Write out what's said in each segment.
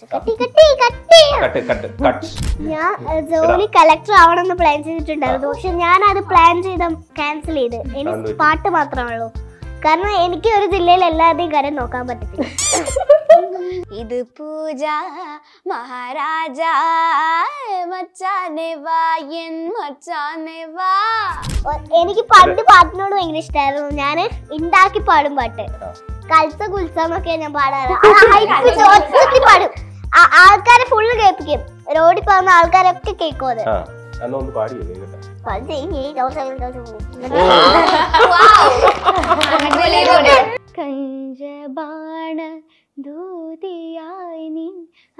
കട്ടി കട്ടി കട്ടി കട്ട് കട്ട് കട്ട് ഞാൻ ഏഹ്, ജോലി കളക്ടർ ആവണമെന്ന് പ്ലാൻ ചെയ്തിട്ടുണ്ടായിരുന്നു പക്ഷെ ഞാൻ അത് പ്ലാൻ ചെയ്ത ക്യാൻസൽ ചെയ്ത് അതെന്ത് എനിക്ക് പറ്റി? പാട്ട് മാത്രമേ ഉള്ളൂ കാരണം എനിക്ക് ഒരു ജില്ലയിൽ എല്ലാവരുടെയും കാര്യം നോക്കാൻ പറ്റത്തില്ല ഇത് പൂജ മഹാരാജ മച്ചാനെ വാ എൻ മച്ചാനെ വാ ഒ- എനിക്ക് പണ്ട് പാട്ടിനോട് ഭയങ്കര ഇഷ്ടമായിരുന്നു ഞാൻ ഉണ്ടാക്കി പാടും പാട്ട് കൽസ കുൽസ എന്നൊക്കെ ഞാൻ പാടാറ് അത് high pitch ഒച്ചത്തിൽ പാടും ആ- ആൾക്കാരെ ഫുള്ള് കേൾപ്പിക്കും റോഡിൽ പോകുന്ന ആൾക്കാരൊക്കെ കേൾക്കും അത് ആ എന്നാ ഒന്ന് പാടിയല്ലേ കേട്ടോ അത് കഴിഞ്ഞ് ദിവസം ദിവസം കഞ്ചബാണ ദൂതിയായി നിൻ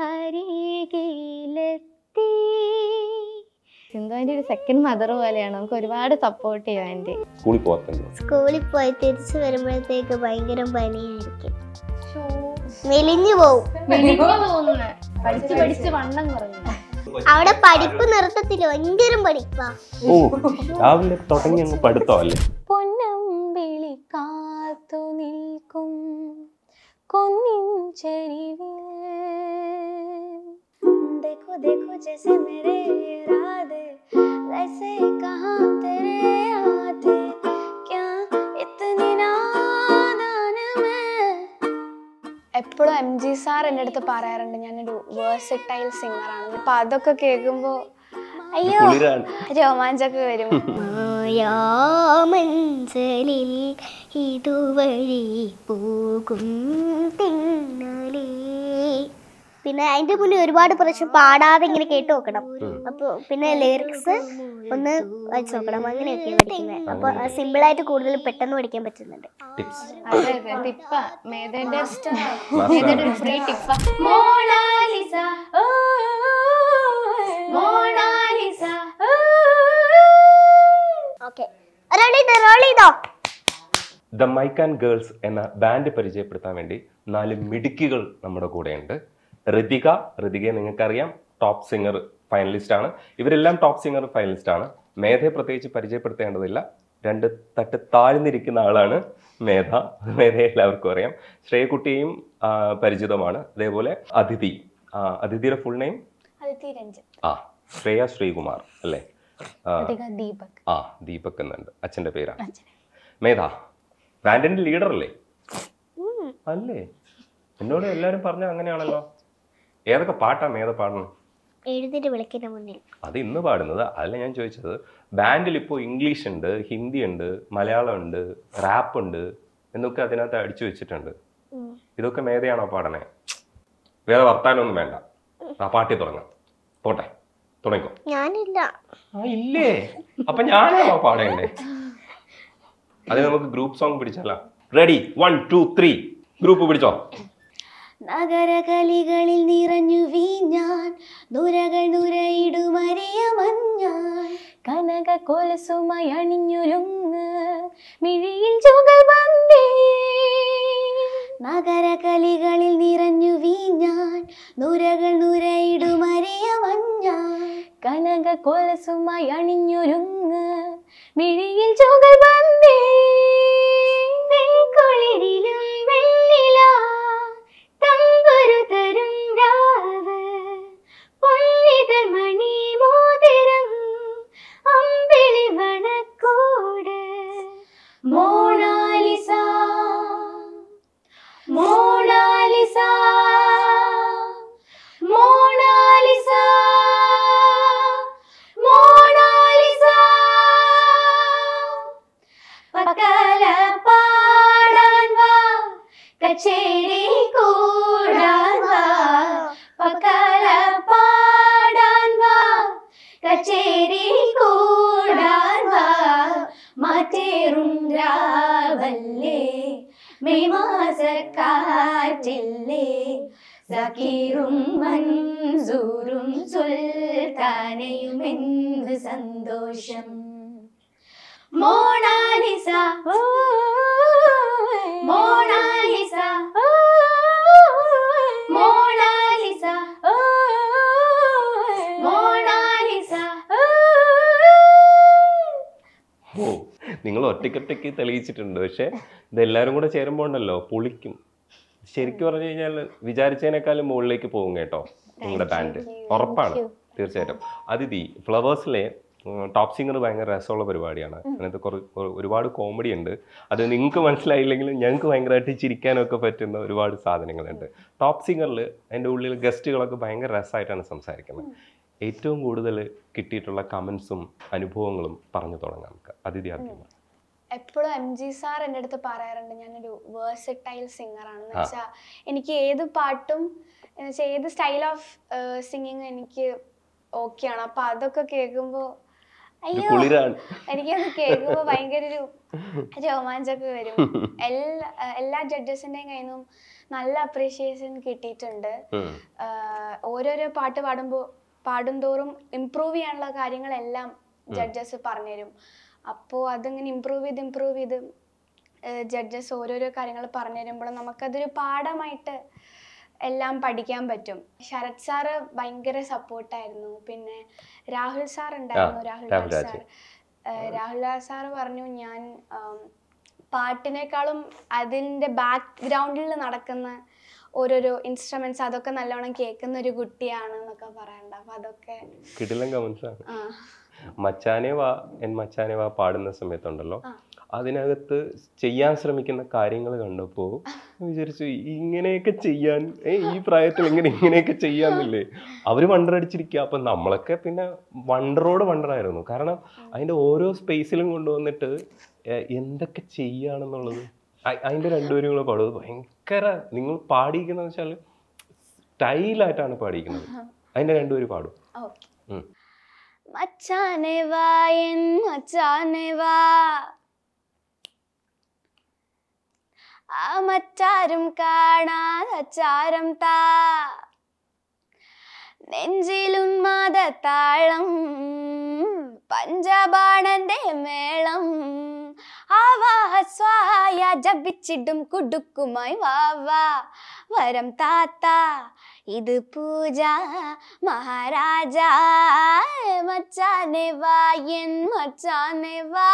അരികിലെത്തി സിന്ധു ആൻറ്റി ഒരു സെക്കൻഡ് മദർ പോലെയാണ് നമുക്ക് ഒരുപാട് സപ്പോർട്ട് ചെയ്യും ആൻറ്റി സ്കൂളിൽ പോകത്തുണ്ടോ സ്കൂളിൽ പോയി തിരിച്ചു വരുമ്പോഴത്തേക്ക് ഭയങ്കര പനിയായിരിക്കും മെലിഞ്ഞു പോവും പഠിച്ച് പഠിച്ച് വണ്ണം കുറഞ്ഞു അവിടെ പഠിപ്പ് നിർത്തത്തില്ല ഭയങ്കര പഠിപ്പാ ഓ രാവിലെ തുടങ്ങി അങ്ങ് പഠിത്തം അല്ലേ പൊന്നമ്പിളി കാത്തു നിൽക്കും കുന്നിൻ ചെരിവിൽ देखो देखो जैसे मेरे इरादे वैसे कहाँ तेरे आते क्या इतनी नादान मैं എപ്പോഴും എം ജി സാർ എൻ്റെ അടുത്ത് പറയാറുണ്ട് ഞാനൊരു വേഴ്സറ്റൈൽ സിംഗറാണ് അപ്പൊ അതൊക്കെ കേൾക്കുമ്പോൾ അയ്യോ കുളിരാണ് രോമാഞ്ചൊക്കെ വരും മായാമഞ്ചലിൽ ഇതുവഴി പോകും തിന്നലേ പിന്നെ അതിന്റെ മുന്നേ ഒരുപാട് പ്രാവശ്യം പാടാതെ ഇങ്ങനെ കേട്ട് നോക്കണം അപ്പൊ പിന്നെ ലിറിക്സ് ഒന്ന് വായിച്ചു നോക്കണം അങ്ങനെയൊക്കെ പഠിക്കുന്നത് അപ്പൊ സിമ്പിൾ ആയിട്ട് കൂടുതൽ പെട്ടെന്ന് പഠിക്കാൻ പറ്റുന്നുണ്ട് ടിപ്സ് അതെ അതെ ടിപ്പ മേധന്റെ മാസ്റ്റർ ഫ്രീ ടിപ്പ മോണാലിസ ഓ മോണാലിസ ഓക്കെ റോൾ ചെയ്തോ റോൾ ചെയ്തോ ദ മൈക്ക് ആൻഡ് ഗേൾസ് എന്ന ബാൻഡ് പരിചയപ്പെടുത്താൻ വേണ്ടി നാല് മിടുക്കികൾ നമ്മുടെ കൂടെയുണ്ട് ഋതിക ഋതികയെ നിങ്ങൾക്കറിയാം ടോപ്പ് സിംഗർ ഫൈനലിസ്റ്റ് ആണ് ഇവരെല്ലാം ടോപ്പ് സിംഗർ ഫൈനലിസ്റ്റ് ആണ് മേധയെ പ്രത്യേകിച്ച് പരിചയപ്പെടുത്തേണ്ടതില്ല രണ്ട് തട്ട് താഴ്ന്നിരിക്കുന്ന ആളാണ് മേധ മേധയെ എല്ലാവർക്കും അറിയാം ശ്രേയക്കുട്ടിയും ആ, പരിചിതമാണ് അതേപോലെ അതിഥി ആ, അതിഥിയുടെ ഫുൾ നെയിം അതിഥി രഞ്ജൻ ആ ശ്രേയ ശ്രീകുമാർ അല്ലേ ആ, അധിക ദീപക് ആ ദീപക് എന്നുണ്ട് അച്ഛൻ്റെ പേരാണ് മേധ ബാൻഡിന്റെ ലീഡർ അല്ലേ അല്ലേ എന്നോട് എല്ലാവരും പറഞ്ഞ അങ്ങനെയാണല്ലോ ഏതൊക്കെ പാട്ടാ മേധ പാടണം എഴുതിട്ട് വിളിക്കുന്ന മുന്നിൽ അത് ഇന്ന് പാടുന്നത് അതല്ല ഞാൻ ചോദിച്ചത് ബാൻഡിൽ ഇപ്പോൾ ഇംഗ്ലീഷ് ഉണ്ട് ഹിന്ദി ഉണ്ട് മലയാളം ഉണ്ട് റാപ്പ് ഉണ്ട് എന്നൊക്കെ അതിനകത്ത് അടിച്ചു വെച്ചിട്ടുണ്ട് ഉം. ഇതൊക്കെ മേധയാണോ പാടണേ വേറെ വർത്താനമൊന്നും വേണ്ട ആ പാട്ടി തുടങ്ങാം പോട്ടെ തുടങ്ങിക്കോ ഞാനില്ല ആ ഇല്ലേ അപ്പൊ ഞാനാണോ പാടേണ്ടേ അത് നമുക്ക് ഗ്രൂപ്പ് സോങ് പിടിച്ചാലോ ready one two three group പിടിച്ചോ നഗരകലികളിൽ നിറഞ്ഞു വീഞ്ഞാൻ നുരകൾ നുരയിടുമറിയ മഞ്ഞാൻ കനക കൊലസുമായി അണിഞ്ഞൊരുങ്ങ് മിഴിയിൽ ചുകൾ ബന്ദേ നഗരകലികളിൽ നിറഞ്ഞു വീഞ്ഞാൻ നുരകൾ നുരയിടുമറിയ മഞ്ഞാൻ കനക കൊലസുമായി അണിഞ്ഞൊരുങ്ങ് മിഴിയിൽ ചുകൾ ബന്ദേ വെൺകുളിരിലും വെണ്ണിലാ തമ്പുരു തരും രാവ് പൊന്നിതൾ മണി മോതിരം അമ്പിളി വണക്കോട് മോണാലിസ മോണാലിസ മോണാലിസ മോണാലിസ പക്കല പാടാൻ വാ കച്ചേരി കൂടാൻ വാ പക്കല പാടാൻ വാ കച്ചേരി കൂടാൻ വാ മാറ്റേറും രാവല്ലേ മെയ് മാസക്കാറ്റില്ലേ സക്കീറും മൻസൂറും സുൽത്താനയും എന്ത് സന്തോഷം മോണാലിസ മോണാലിസ മോണാലിസ മോണാലിസ ഓ നിങ്ങൾ ഒറ്റയ്ക്കൊറ്റയ്ക്ക് തെളിയിച്ചിട്ടുണ്ട് പക്ഷെ ഇതെല്ലാരും കൂടെ ചേരുമ്പോൾ ഉണ്ടല്ലോ പൊളിക്കും ശരിക്കും പറഞ്ഞു കഴിഞ്ഞാൽ വിചാരിച്ചതിനേക്കാളും മുകളിലേക്ക് പോകും കേട്ടോ നിങ്ങളുടെ ബാൻഡ് ഉറപ്പാണ് തീർച്ചയായിട്ടും അതിഥി ഫ്ലവേഴ്സിലെ ടോപ്പ് സിംഗർ ഭയങ്കര രസമുള്ള പരിപാടിയാണ് അതിനകത്ത് കുറേ ഒരു- ഒരുപാട് കോമഡി ഉണ്ട് അത് നിങ്ങൾക്ക് മനസ്സിലായില്ലെങ്കിലും ഞങ്ങൾക്ക് ഭയങ്കരമായിട്ട് ചിരിക്കാനൊക്കെ പറ്റുന്ന ഒരുപാട് സാധനങ്ങളുണ്ട് ടോപ്പ് സിംഗറിൽ അതിൻ്റെ ഉള്ളിൽ ഗസ്റ്റുകളൊക്കെ ഭയങ്കര രസമായിട്ടാണ് സംസാരിക്കുന്നത് ഏറ്റവും കൂടുതൽ കിട്ടിയിട്ടുള്ള കമൻസും അനുഭവങ്ങളും പറഞ്ഞു തുടങ്ങാം നമുക്ക് അതിഥി ആദ്യം എപ്പോഴും എം ജി സാർ എൻ്റെ അടുത്ത് പറയാറുണ്ട് ഞാനൊരു വേഴ്സറ്റൈൽ സിംഗർ ആണെന്ന് വെച്ചാൽ എനിക്ക് ഏത് പാട്ടും എന്ന് വെച്ചാൽ ഏത് സ്റ്റൈൽ ഓഫ് സിംഗിങ് എനിക്ക് ഓക്കെയാണ് അപ്പൊ അതൊക്കെ കേൾക്കുമ്പോൾ ഒരു അയ്യോ കുളിരാണ് എനിക്കത് കേൾക്കുമ്പോൾ ഭയങ്കര ഒരു രോമാഞ്ചൊക്കെ വരും എല്ലാ എല്ലാ ജഡ്ജസിൻ്റെയും കയ്യിൽ നിന്നും നല്ല അപ്രീഷിയേഷൻ കിട്ടിയിട്ടുണ്ട് ഉം. ആഹ് ഓരോരോ പാട്ട് പാടുമ്പോൾ പാടുംതോറും ഇമ്പ്രൂവ് ചെയ്യാനുള്ള കാര്യങ്ങളെല്ലാം ജഡ്ജസ് പറഞ്ഞുതരും അപ്പോൾ അതിങ്ങനെ ഇമ്പ്രൂവ് ചെയ്ത് ഇമ്പ്രൂവ് ചെയ്ത് ജഡ്ജസ് ഓരോരോ കാര്യങ്ങൾ പറഞ്ഞു തരുമ്പോൾ നമുക്കതൊരു പാഠമായിട്ട് എല്ലാം പഠിക്കാൻ പറ്റും ശരത് സാറ് ഭയങ്കര സപ്പോർട്ടായിരുന്നു പിന്നെ രാഹുൽ സാർ ഉണ്ടായിരുന്നു ആ, രാഹുൽ രാഹുൽ ലാൽ രാജ്. സാർ ഏഹ് രാഹുൽ ലാൽ സാറ് പറഞ്ഞു ഞാൻ ആം, പാട്ടിനേക്കാളും അതിൻ്റെ ബാക്ക്ഗ്രൗണ്ടിൽ നടക്കുന്ന ഓരോരോ ഇൻസ്ട്രുമെന്റ്സ് അതൊക്കെ നല്ലോണം കേൾക്കുന്ന ഒരു കുട്ടിയാണ് എന്നൊക്കെ പറയാറുണ്ട് അപ്പൊ അതൊക്കെ കിടിലൻ കമൻസാണ് ആ, മച്ചാനെ വാ എൻ മച്ചാനെ വാ പാടുന്ന സമയത്തുണ്ടല്ലോ ആ. അതിനകത്ത് ചെയ്യാൻ ശ്രമിക്കുന്ന കാര്യങ്ങൾ കണ്ടപ്പോൾ വിചാരിച്ചു ഇങ്ങനെയൊക്കെ ചെയ്യാൻ ഏ ഈ പ്രായത്തിൽ എങ്ങനെ ഇങ്ങനെയൊക്കെ ചെയ്യാന്നില്ലേ അവര് വണ്ടറടിച്ചിരിക്കുക അപ്പൊ നമ്മളൊക്കെ പിന്നെ വണ്ടറോട് വണ്ടറായിരുന്നു കാരണം അതിന്റെ ഓരോ സ്പേസിലും കൊണ്ടുവന്നിട്ട് ഏ, എന്തൊക്കെ ചെയ്യാണെന്നുള്ളത് അ- അതിന്റെ രണ്ടുപേരും കൂടെ പാടും അത് ഭയങ്കര നിങ്ങൾ പാടിയിരിക്കുന്നത് വെച്ചാൽ സ്റ്റൈലായിട്ടാണ് പാടിയിരിക്കുന്നത് അതിന്റെ രണ്ടുപേരും പാടും ഓക്കെ ഉം. മച്ചാനെ വാ എൻ മച്ചാനെ വാ ആ മറ്റാരും കാണാതച്ചാരം താ നെഞ്ചിലുന്മാദ താളം പഞ്ചബാണന്റെ മേളം ആവാഹസ്വായ ജപിച്ചിടും കുടുക്കുമായി വാവാ വരം താത്ത ഇത് പൂജ മഹാരാജ മച്ചാനെ വാ എൻ മച്ചാനെ വാ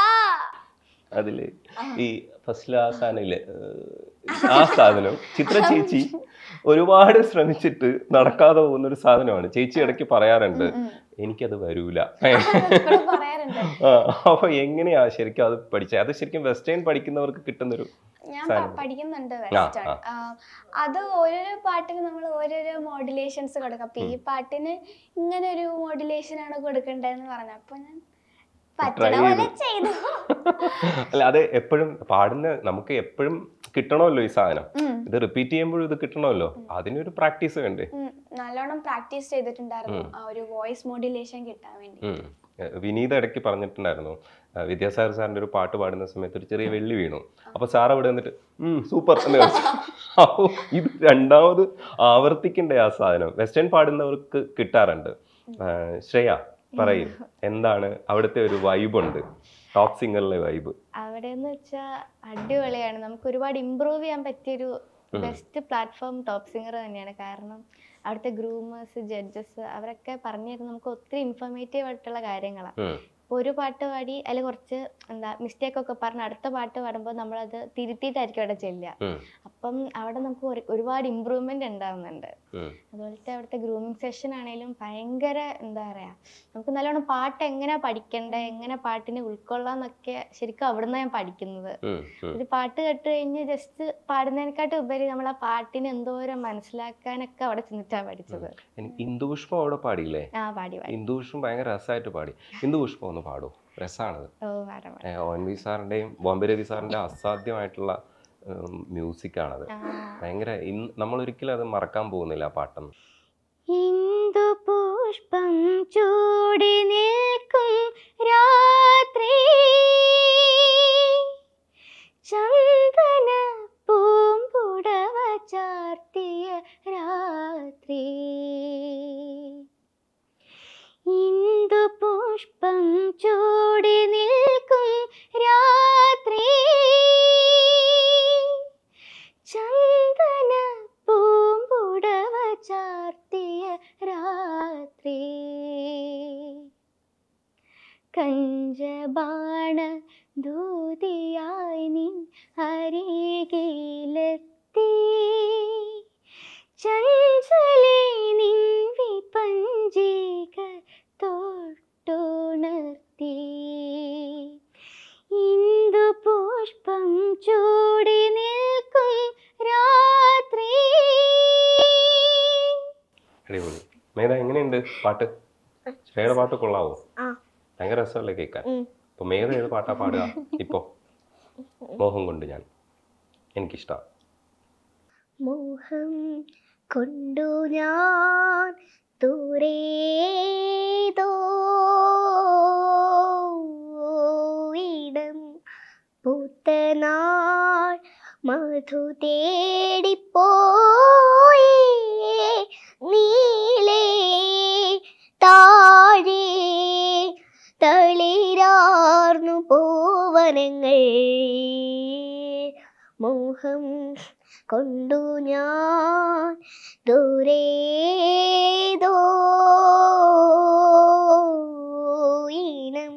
അതില് ഈ ഫസ്റ്റിൽ ആ സാധനമില്ലേ ഏഹ്, ആ സാധനം ചിത്ര ചേച്ചി ഒരുപാട് ശ്രമിച്ചിട്ട് നടക്കാതെ പോകുന്ന ഒരു സാധനമാണ് ചേച്ചി ഇടയ്ക്ക് പറയാറുണ്ട് എനിക്കത് വരൂല എപ്പോഴും പറയാറുണ്ട് ആ, അപ്പൊ എങ്ങനെയാ ശരിക്കും അത് പഠിച്ചത് അത് ശരിക്കും വെസ്റ്റേൺ പഠിക്കുന്നവർക്ക് കിട്ടുന്നൊരു ഞാൻ പ- പഠിക്കുന്നുണ്ട് വെസ്റ്റേൺ അത് ഓരോരോ പാട്ടിന് നമ്മൾ ഓരോരോ മോഡുലേഷൻസ് കൊടുക്കും അപ്പൊ ഈ പാട്ടിന് ഇങ്ങനെ ഒരു മോഡുലേഷൻ ആണ് കൊടുക്കേണ്ടതെന്ന് പറഞ്ഞു അപ്പൊ ഞാൻ പറ്റണ പോലെ ചെയ്തു അല്ല അത് എപ്പോഴും പാടുന്ന നമുക്ക് എപ്പോഴും കിട്ടണമല്ലോ ഈ സാധനം ഉം. ഇത് റിപ്പീറ്റ് ചെയ്യുമ്പോഴും ഇത് കിട്ടണമല്ലോ അതിനൊരു പ്രാക്ടീസ് വേണ്ടേ ഉം, നല്ലോണം പ്രാക്ടീസ് ചെയ്തിട്ടുണ്ടായിരുന്നു ആ ഒരു വോയിസ് മോഡുലേഷൻ കിട്ടാൻ വേണ്ടി ഉം. ഏഹ് വിനീത ഇടയ്ക്ക് പറഞ്ഞിട്ടുണ്ടായിരുന്നു ഏഹ് വിദ്യാസാഗർ സാറിന്റെ ഒരു പാട്ട് പാടുന്ന സമയത്ത് ഒരു ചെറിയ വെള്ളി വീണു അപ്പൊ സാർ അവിടെ വന്നിട്ട് സൂപ്പർ എന്ന് കളിച്ചു അപ്പൊ ഇത് രണ്ടാമത് ആവർത്തിക്കണ്ടേ ആ സാധനം വെസ്റ്റേൺ പാടുന്നവർക്ക് കിട്ടാറുണ്ട് ഏഹ് ശ്രേയ പറയും എന്താണ് അവിടുത്തെ ഒരു വൈബ് ഉണ്ട് ടോപ്പ് സിംഗറിലെ വൈബ് അവിടെ എന്ന് വെച്ചാൽ അടിപൊളിയാണ് നമുക്ക് ഒരുപാട് ഇമ്പ്രൂവ് ചെയ്യാൻ പറ്റിയൊരു ബെസ്റ്റ് പ്ലാറ്റ്ഫോം ടോപ്പ് സിംഗർ തന്നെയാണ് കാരണം അവിടുത്തെ ഗ്രൂമേഴ്സ് ജഡ്ജസ് അവരൊക്കെ പറഞ്ഞു തരുന്നത് നമുക്ക് ഒത്തിരി ഇൻഫോർമേറ്റീവ് ആയിട്ടുള്ള കാര്യങ്ങളാണ് ഇപ്പോൾ ഒരു പാട്ട് പാടി അതിൽ കുറച്ച് എന്താ മിസ്റ്റേക്ക് ഒക്കെ പറഞ്ഞ് അടുത്ത പാട്ട് പാടുമ്പോൾ നമ്മളത് തിരുത്തിയിട്ടായിരിക്കും അവിടെ ചെല്ലുക അപ്പം അവിടെ നമുക്ക് ഒരു- ഒരുപാട് ഇമ്പ്രൂവ്മെന്റ് ഉണ്ടാവുന്നുണ്ട് അതുപോലത്തെ അവിടുത്തെ ഗ്രൂമിങ് സെഷൻ ആണെങ്കിലും ഭയങ്കര എന്താ പറയാ നമുക്ക് നല്ലോണം പാട്ട് എങ്ങനെ പഠിക്കണ്ടേ എങ്ങനെ പാട്ടിനെ ഉൾക്കൊള്ളാന്നൊക്കെ ശരിക്കും അവിടുന്ന് ഞാൻ പഠിക്കുന്നത് ഒരു പാട്ട് കേട്ട് കഴിഞ്ഞ് ജസ്റ്റ് പാടുന്നതിനെക്കാട്ടും ഉപരി നമ്മൾ ആ പാട്ടിനെ എന്തോരം മനസ്സിലാക്കാനൊക്കെ അവിടെ ചെന്നിട്ടാണ് പഠിച്ചത് ഇന്ദുപുഷ്പം അവിടെ പാടിയില്ലേ ആ പാടി പാടി ഇന്ദുപുഷ്പം ഭയങ്കര രസമായിട്ട് പാടി ഇന്ദുപുഷ്പം ഒന്ന് പാടൂ രസമാണത് ഓ പാടാം പാടാം. ഏഹ് ഒ എൻ വി സാറിൻ്റെയും ബോംബെ രവി സാറിൻ്റെ അസാധ്യമായിട്ടുള്ള മ്യൂസിക്കാണത് ആ. ഭയങ്കര ഇന്ന് നമ്മളൊരിക്കലും അത് മറക്കാൻ പോകുന്നില്ല ആ പാട്ടൊന്നും ഇന്ദു പുഷ്പം ചൂടി നിൽക്കും രാത്രി ചന്ദന പൂമ്പുടവ ചാർത്തിയ രാത്രി ഇന്ദു പുഷ്പം ചൂടി നിൽക്കും രാത്രി ചന്ദന പൂമ്പുടവ ചാർത്തിയ രാത്രി കഞ്ചബാണ ദൂതിയായി നിൻ അരികിലെത്തി ചഞ്ചലേ നിൻവി പഞ്ചികൾ തൊട്ടുണർത്തി ഇന്ദു പുഷ്പം ചൂടി നിൽക്കും രാത്രി അടിപൊളി മേധ എങ്ങനെയുണ്ട് പാട്ട് ശ്രേയുടെ പാട്ട് കൊള്ളാവോ ആ ഭയങ്കര രസമല്ലേ കേൾക്കാൻ ഉം. അപ്പൊ മേധ ഏത് പാട്ടാ പാടുക ഇപ്പോ മോഹം കൊണ്ട് ഞാൻ എനിക്കിഷ്ടം മോഹം കൊണ്ടു ഞാൻ ദൂരേതോ ഇടം പൂത്തനാൾ മധു തേടിപ്പോയി നീലേ താഴെ തളിരാർന്നു പോവനങ്ങൾ മോഹം കൊണ്ടു ഞാൻ ദൂരേതോ ഈണം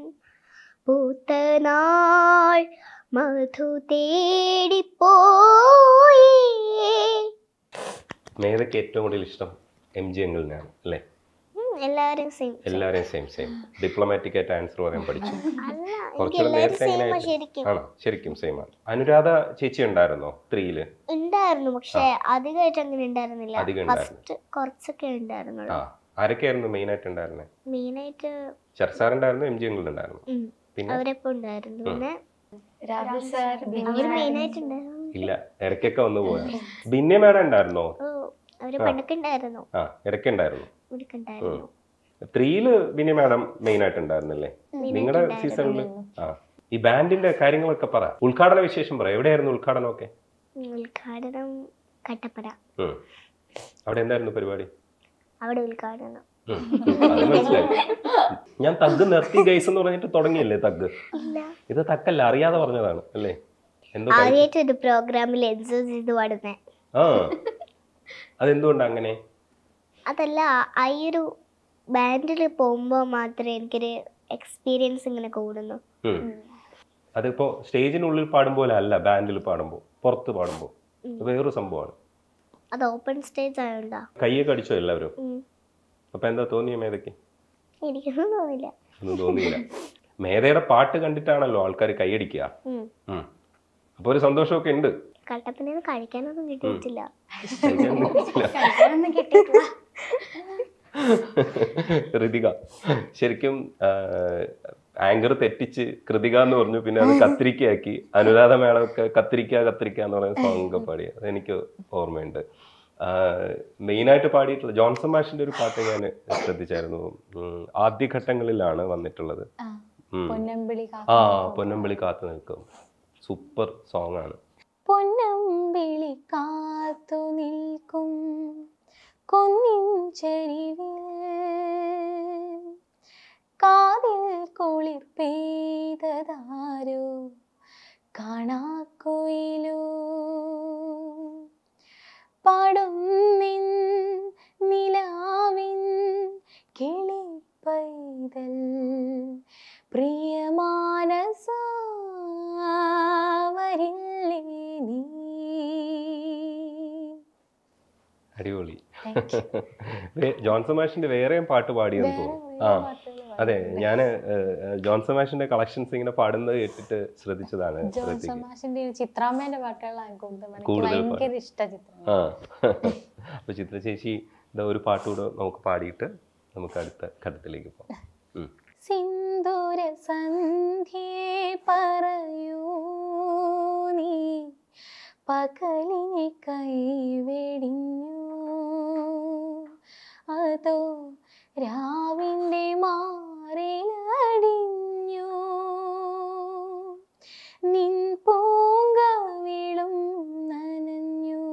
പൂത്തനാൾ മധു തേടിപ്പോയി മേധയ്ക്ക് ഏറ്റവും കൂടുതൽ ഇഷ്ടം എം ജി അങ്കിളിനാണ് അല്ലേ ഉം, എല്ലാവരും സെയിം എല്ലാവരെയും സെയിം സെയിം ഡിപ്ലോമാറ്റിക് ആയിട്ട് ആൻസർ പറയാൻ പഠിച്ചു അല്ല എനിക്ക് കുറച്ചുകൂടെ എല്ലാവരും നേരത്തെ സെയിം എങ്ങനെ ശരിക്കും ആണോ ശരിക്കും സെയിം ആണ് അനുരാധ ചേച്ചി ഉണ്ടായിരുന്നോ ത്രീയില് ഉണ്ടായിരുന്നു പക്ഷെ അധികമായിട്ട് അങ്ങനെ ഉണ്ടായിരുന്നില്ല അധികം ഉണ്ടായിരുന്നു. ഫസ്റ്റ് കുറച്ചൊക്കെ ഉണ്ടായിരുന്നുള്ളൂ ആ ആരൊക്കെയായിരുന്നു മെയിൻ ആയിട്ട് ഉണ്ടായിരുന്നത് മെയിനായിട്ട് ചർസാർ ഉണ്ടായിരുന്നു എം ജി അങ്കിൾ ഉണ്ടായിരുന്നു ഉം, പിന്നെ അവരൊക്കെ ഉണ്ടായിരുന്നു പിന്നെ രാഹുൽ സാർ അവര് മെയിനായിട്ട് ഉണ്ടായിരുന്നു ഇല്ല ഇടയ്ക്കൊക്കെ വന്നു പോയാ ബിന്നെ മേഡം ഉണ്ടായിരുന്നോ ഓ അവര് പണ്ടൊക്കെ ഉണ്ടായിരുന്നു ആ ഇടയ്ക്ക് ഉണ്ടായിരുന്നു ഇവിടൊക്കെ ഉണ്ടായിരുന്നു ത്രീയില് ബിന്നി മാഡം മെയിൻ ആയിട്ട് ഉണ്ടായിരുന്നില്ലേ നിങ്ങളുടെ സീസണിൽ ആ ഈ ബാൻഡിന്റെ കാര്യങ്ങളൊക്കെ പറ ഉദ്ഘാടന വിശേഷം പറ എവിടെയായിരുന്നു ഉദ്ഘാടനമൊക്കെ ഉം, ഉദ്ഘാടനം കട്ടപ്പന ഉം. അവിടെ എന്തായിരുന്നു പരിപാടി അവിടെ ഉദ്ഘാടനം ഉം. അത് മനസ്സിലായി ഞാൻ തഗ് നിർത്തി ഗൈസ് എന്ന് പറഞ്ഞിട്ട് തുടങ്ങിയല്ലേ തഗ് ഇല്ല ഇത് തക്കല്ല അറിയാതെ പറഞ്ഞതാണ് അല്ലേ എന്തോ കഴി- ആദ്യമായിട്ട് ഒരു പ്രോഗ്രാമിൽ എൻജോയ് ചെയ്ത് പാടുന്നേ ആ അതെന്തുകൊണ്ടാ അങ്ങനെ അതല്ല ആ ഈ ഒരു ബാൻഡിൽ പോകുമ്പോൾ മാത്രമേ എനിക്കൊരു എക്സ്പീരിയൻസ് ഇങ്ങനെ കൂടുന്നു ഉം. അതിപ്പോ സ്റ്റേജിനുള്ളിൽ പാടുമ്പോൾ അല്ല ബാൻഡിൽ പാടുമ്പോൾ പുറത്ത് പാടുമ്പോൾ വേറൊരു സംഭവമാണ് അത് ഓപ്പൺ സ്റ്റേജ് ആയോണ്ടാ കയ്യൊക്കെ അടിച്ചോ എല്ലാവരും ഉം. അപ്പൊ എന്താ തോന്നിയ മേധയ്ക്ക് എനിക്കൊന്നും തോന്നില്ല ഒന്നും തോന്നിയില്ല മേധയുടെ പാട്ട് കണ്ടിട്ടാണല്ലോ ആൾക്കാർ കൈയടിക്കുക ഉം. ഉം. അപ്പൊ ഒരു സന്തോഷമൊക്കെ ഉണ്ട് കട്ടപ്പനയിൽ നിന്ന് കഴിക്കാനൊന്നും കിട്ടിയിട്ടില്ല കഴിക്കാനൊന്നും പറ്റില്ല. ഒന്നും കിട്ടിയിട്ടില്ല ഋതിക ശരിക്കും ആങ്കർ തെറ്റിച്ച് കൃതിക എന്ന് പറഞ്ഞു പിന്നെ അത് കത്തിരിക്കയാക്കി അനുരാധ മേളമൊക്കെ കത്തിരിക്ക കത്തിരിക്ക എന്ന് പറയുന്ന സോങ് ഒക്കെ പാടി അതെനിക്ക് ഓർമ്മയുണ്ട് മെയിനായിട്ട് പാടിയിട്ടുള്ള ജോൺസൺ മാഷിന്റെ ഒരു പാട്ട് ഞാൻ ശ്രദ്ധിച്ചായിരുന്നു ഉം, ആദ്യഘട്ടങ്ങളിലാണ് വന്നിട്ടുള്ളത് ആ, ഉം. പൊന്നമ്പിളി ആ പൊന്നമ്പിളി കാത്തു നിൽക്കും സൂപ്പർ സോങ് ആണ് പൊന്നമ്പിളി കാത്തു നിൽക്കും കൊന്നിൻ ചരിവിൽ കാതിൽ കുളിർ പെയ്തതാരോ കാണാക്കുയിലോ പാടും നിൻ നിലാവിൻ കിളി പൈതൽ പ്രിയമാനസ വരില്ലേ നീ അടിപൊളി വേ- ജോൺസൺ മാഷിന്റെ വേറെയും പാട്ട് പാടിയെന്ന് തോന്നുന്നു ആ അതെ ഞാൻ ജോൺസൺ മാഷിന്റെ കളക്ഷൻസ് ഇങ്ങനെ പാടുന്നത് കേട്ടിട്ട് ശ്രദ്ധിച്ചതാണ് ജോൺസൺ ശ്രദ്ധിക്കുക മാഷിന്റെ ചിത്രാമ്മേന്റെ പാട്ടുകളാണ് കൂടുതൽ എനിക്ക് കൂടുതൽ ഭയങ്കര ഇഷ്ട ചിത്രം ആ അപ്പൊ ചിത്ര ചേച്ചി ഇതാ ഒരു പാട്ട് കൂടെ നമുക്ക് പാടിയിട്ട് നമുക്ക് അടുത്ത ഘട്ടത്തിലേക്ക് പോകാം ഉം. സിന്ദൂര സന്ധ്യേ പറയൂ നീ പകലിനെ കൈവെടിഞ്ഞു അതോ രാവിൻ്റെ മാറിലടിഞ്ഞു നിൻ പൂങ്കവിളും നനഞ്ഞു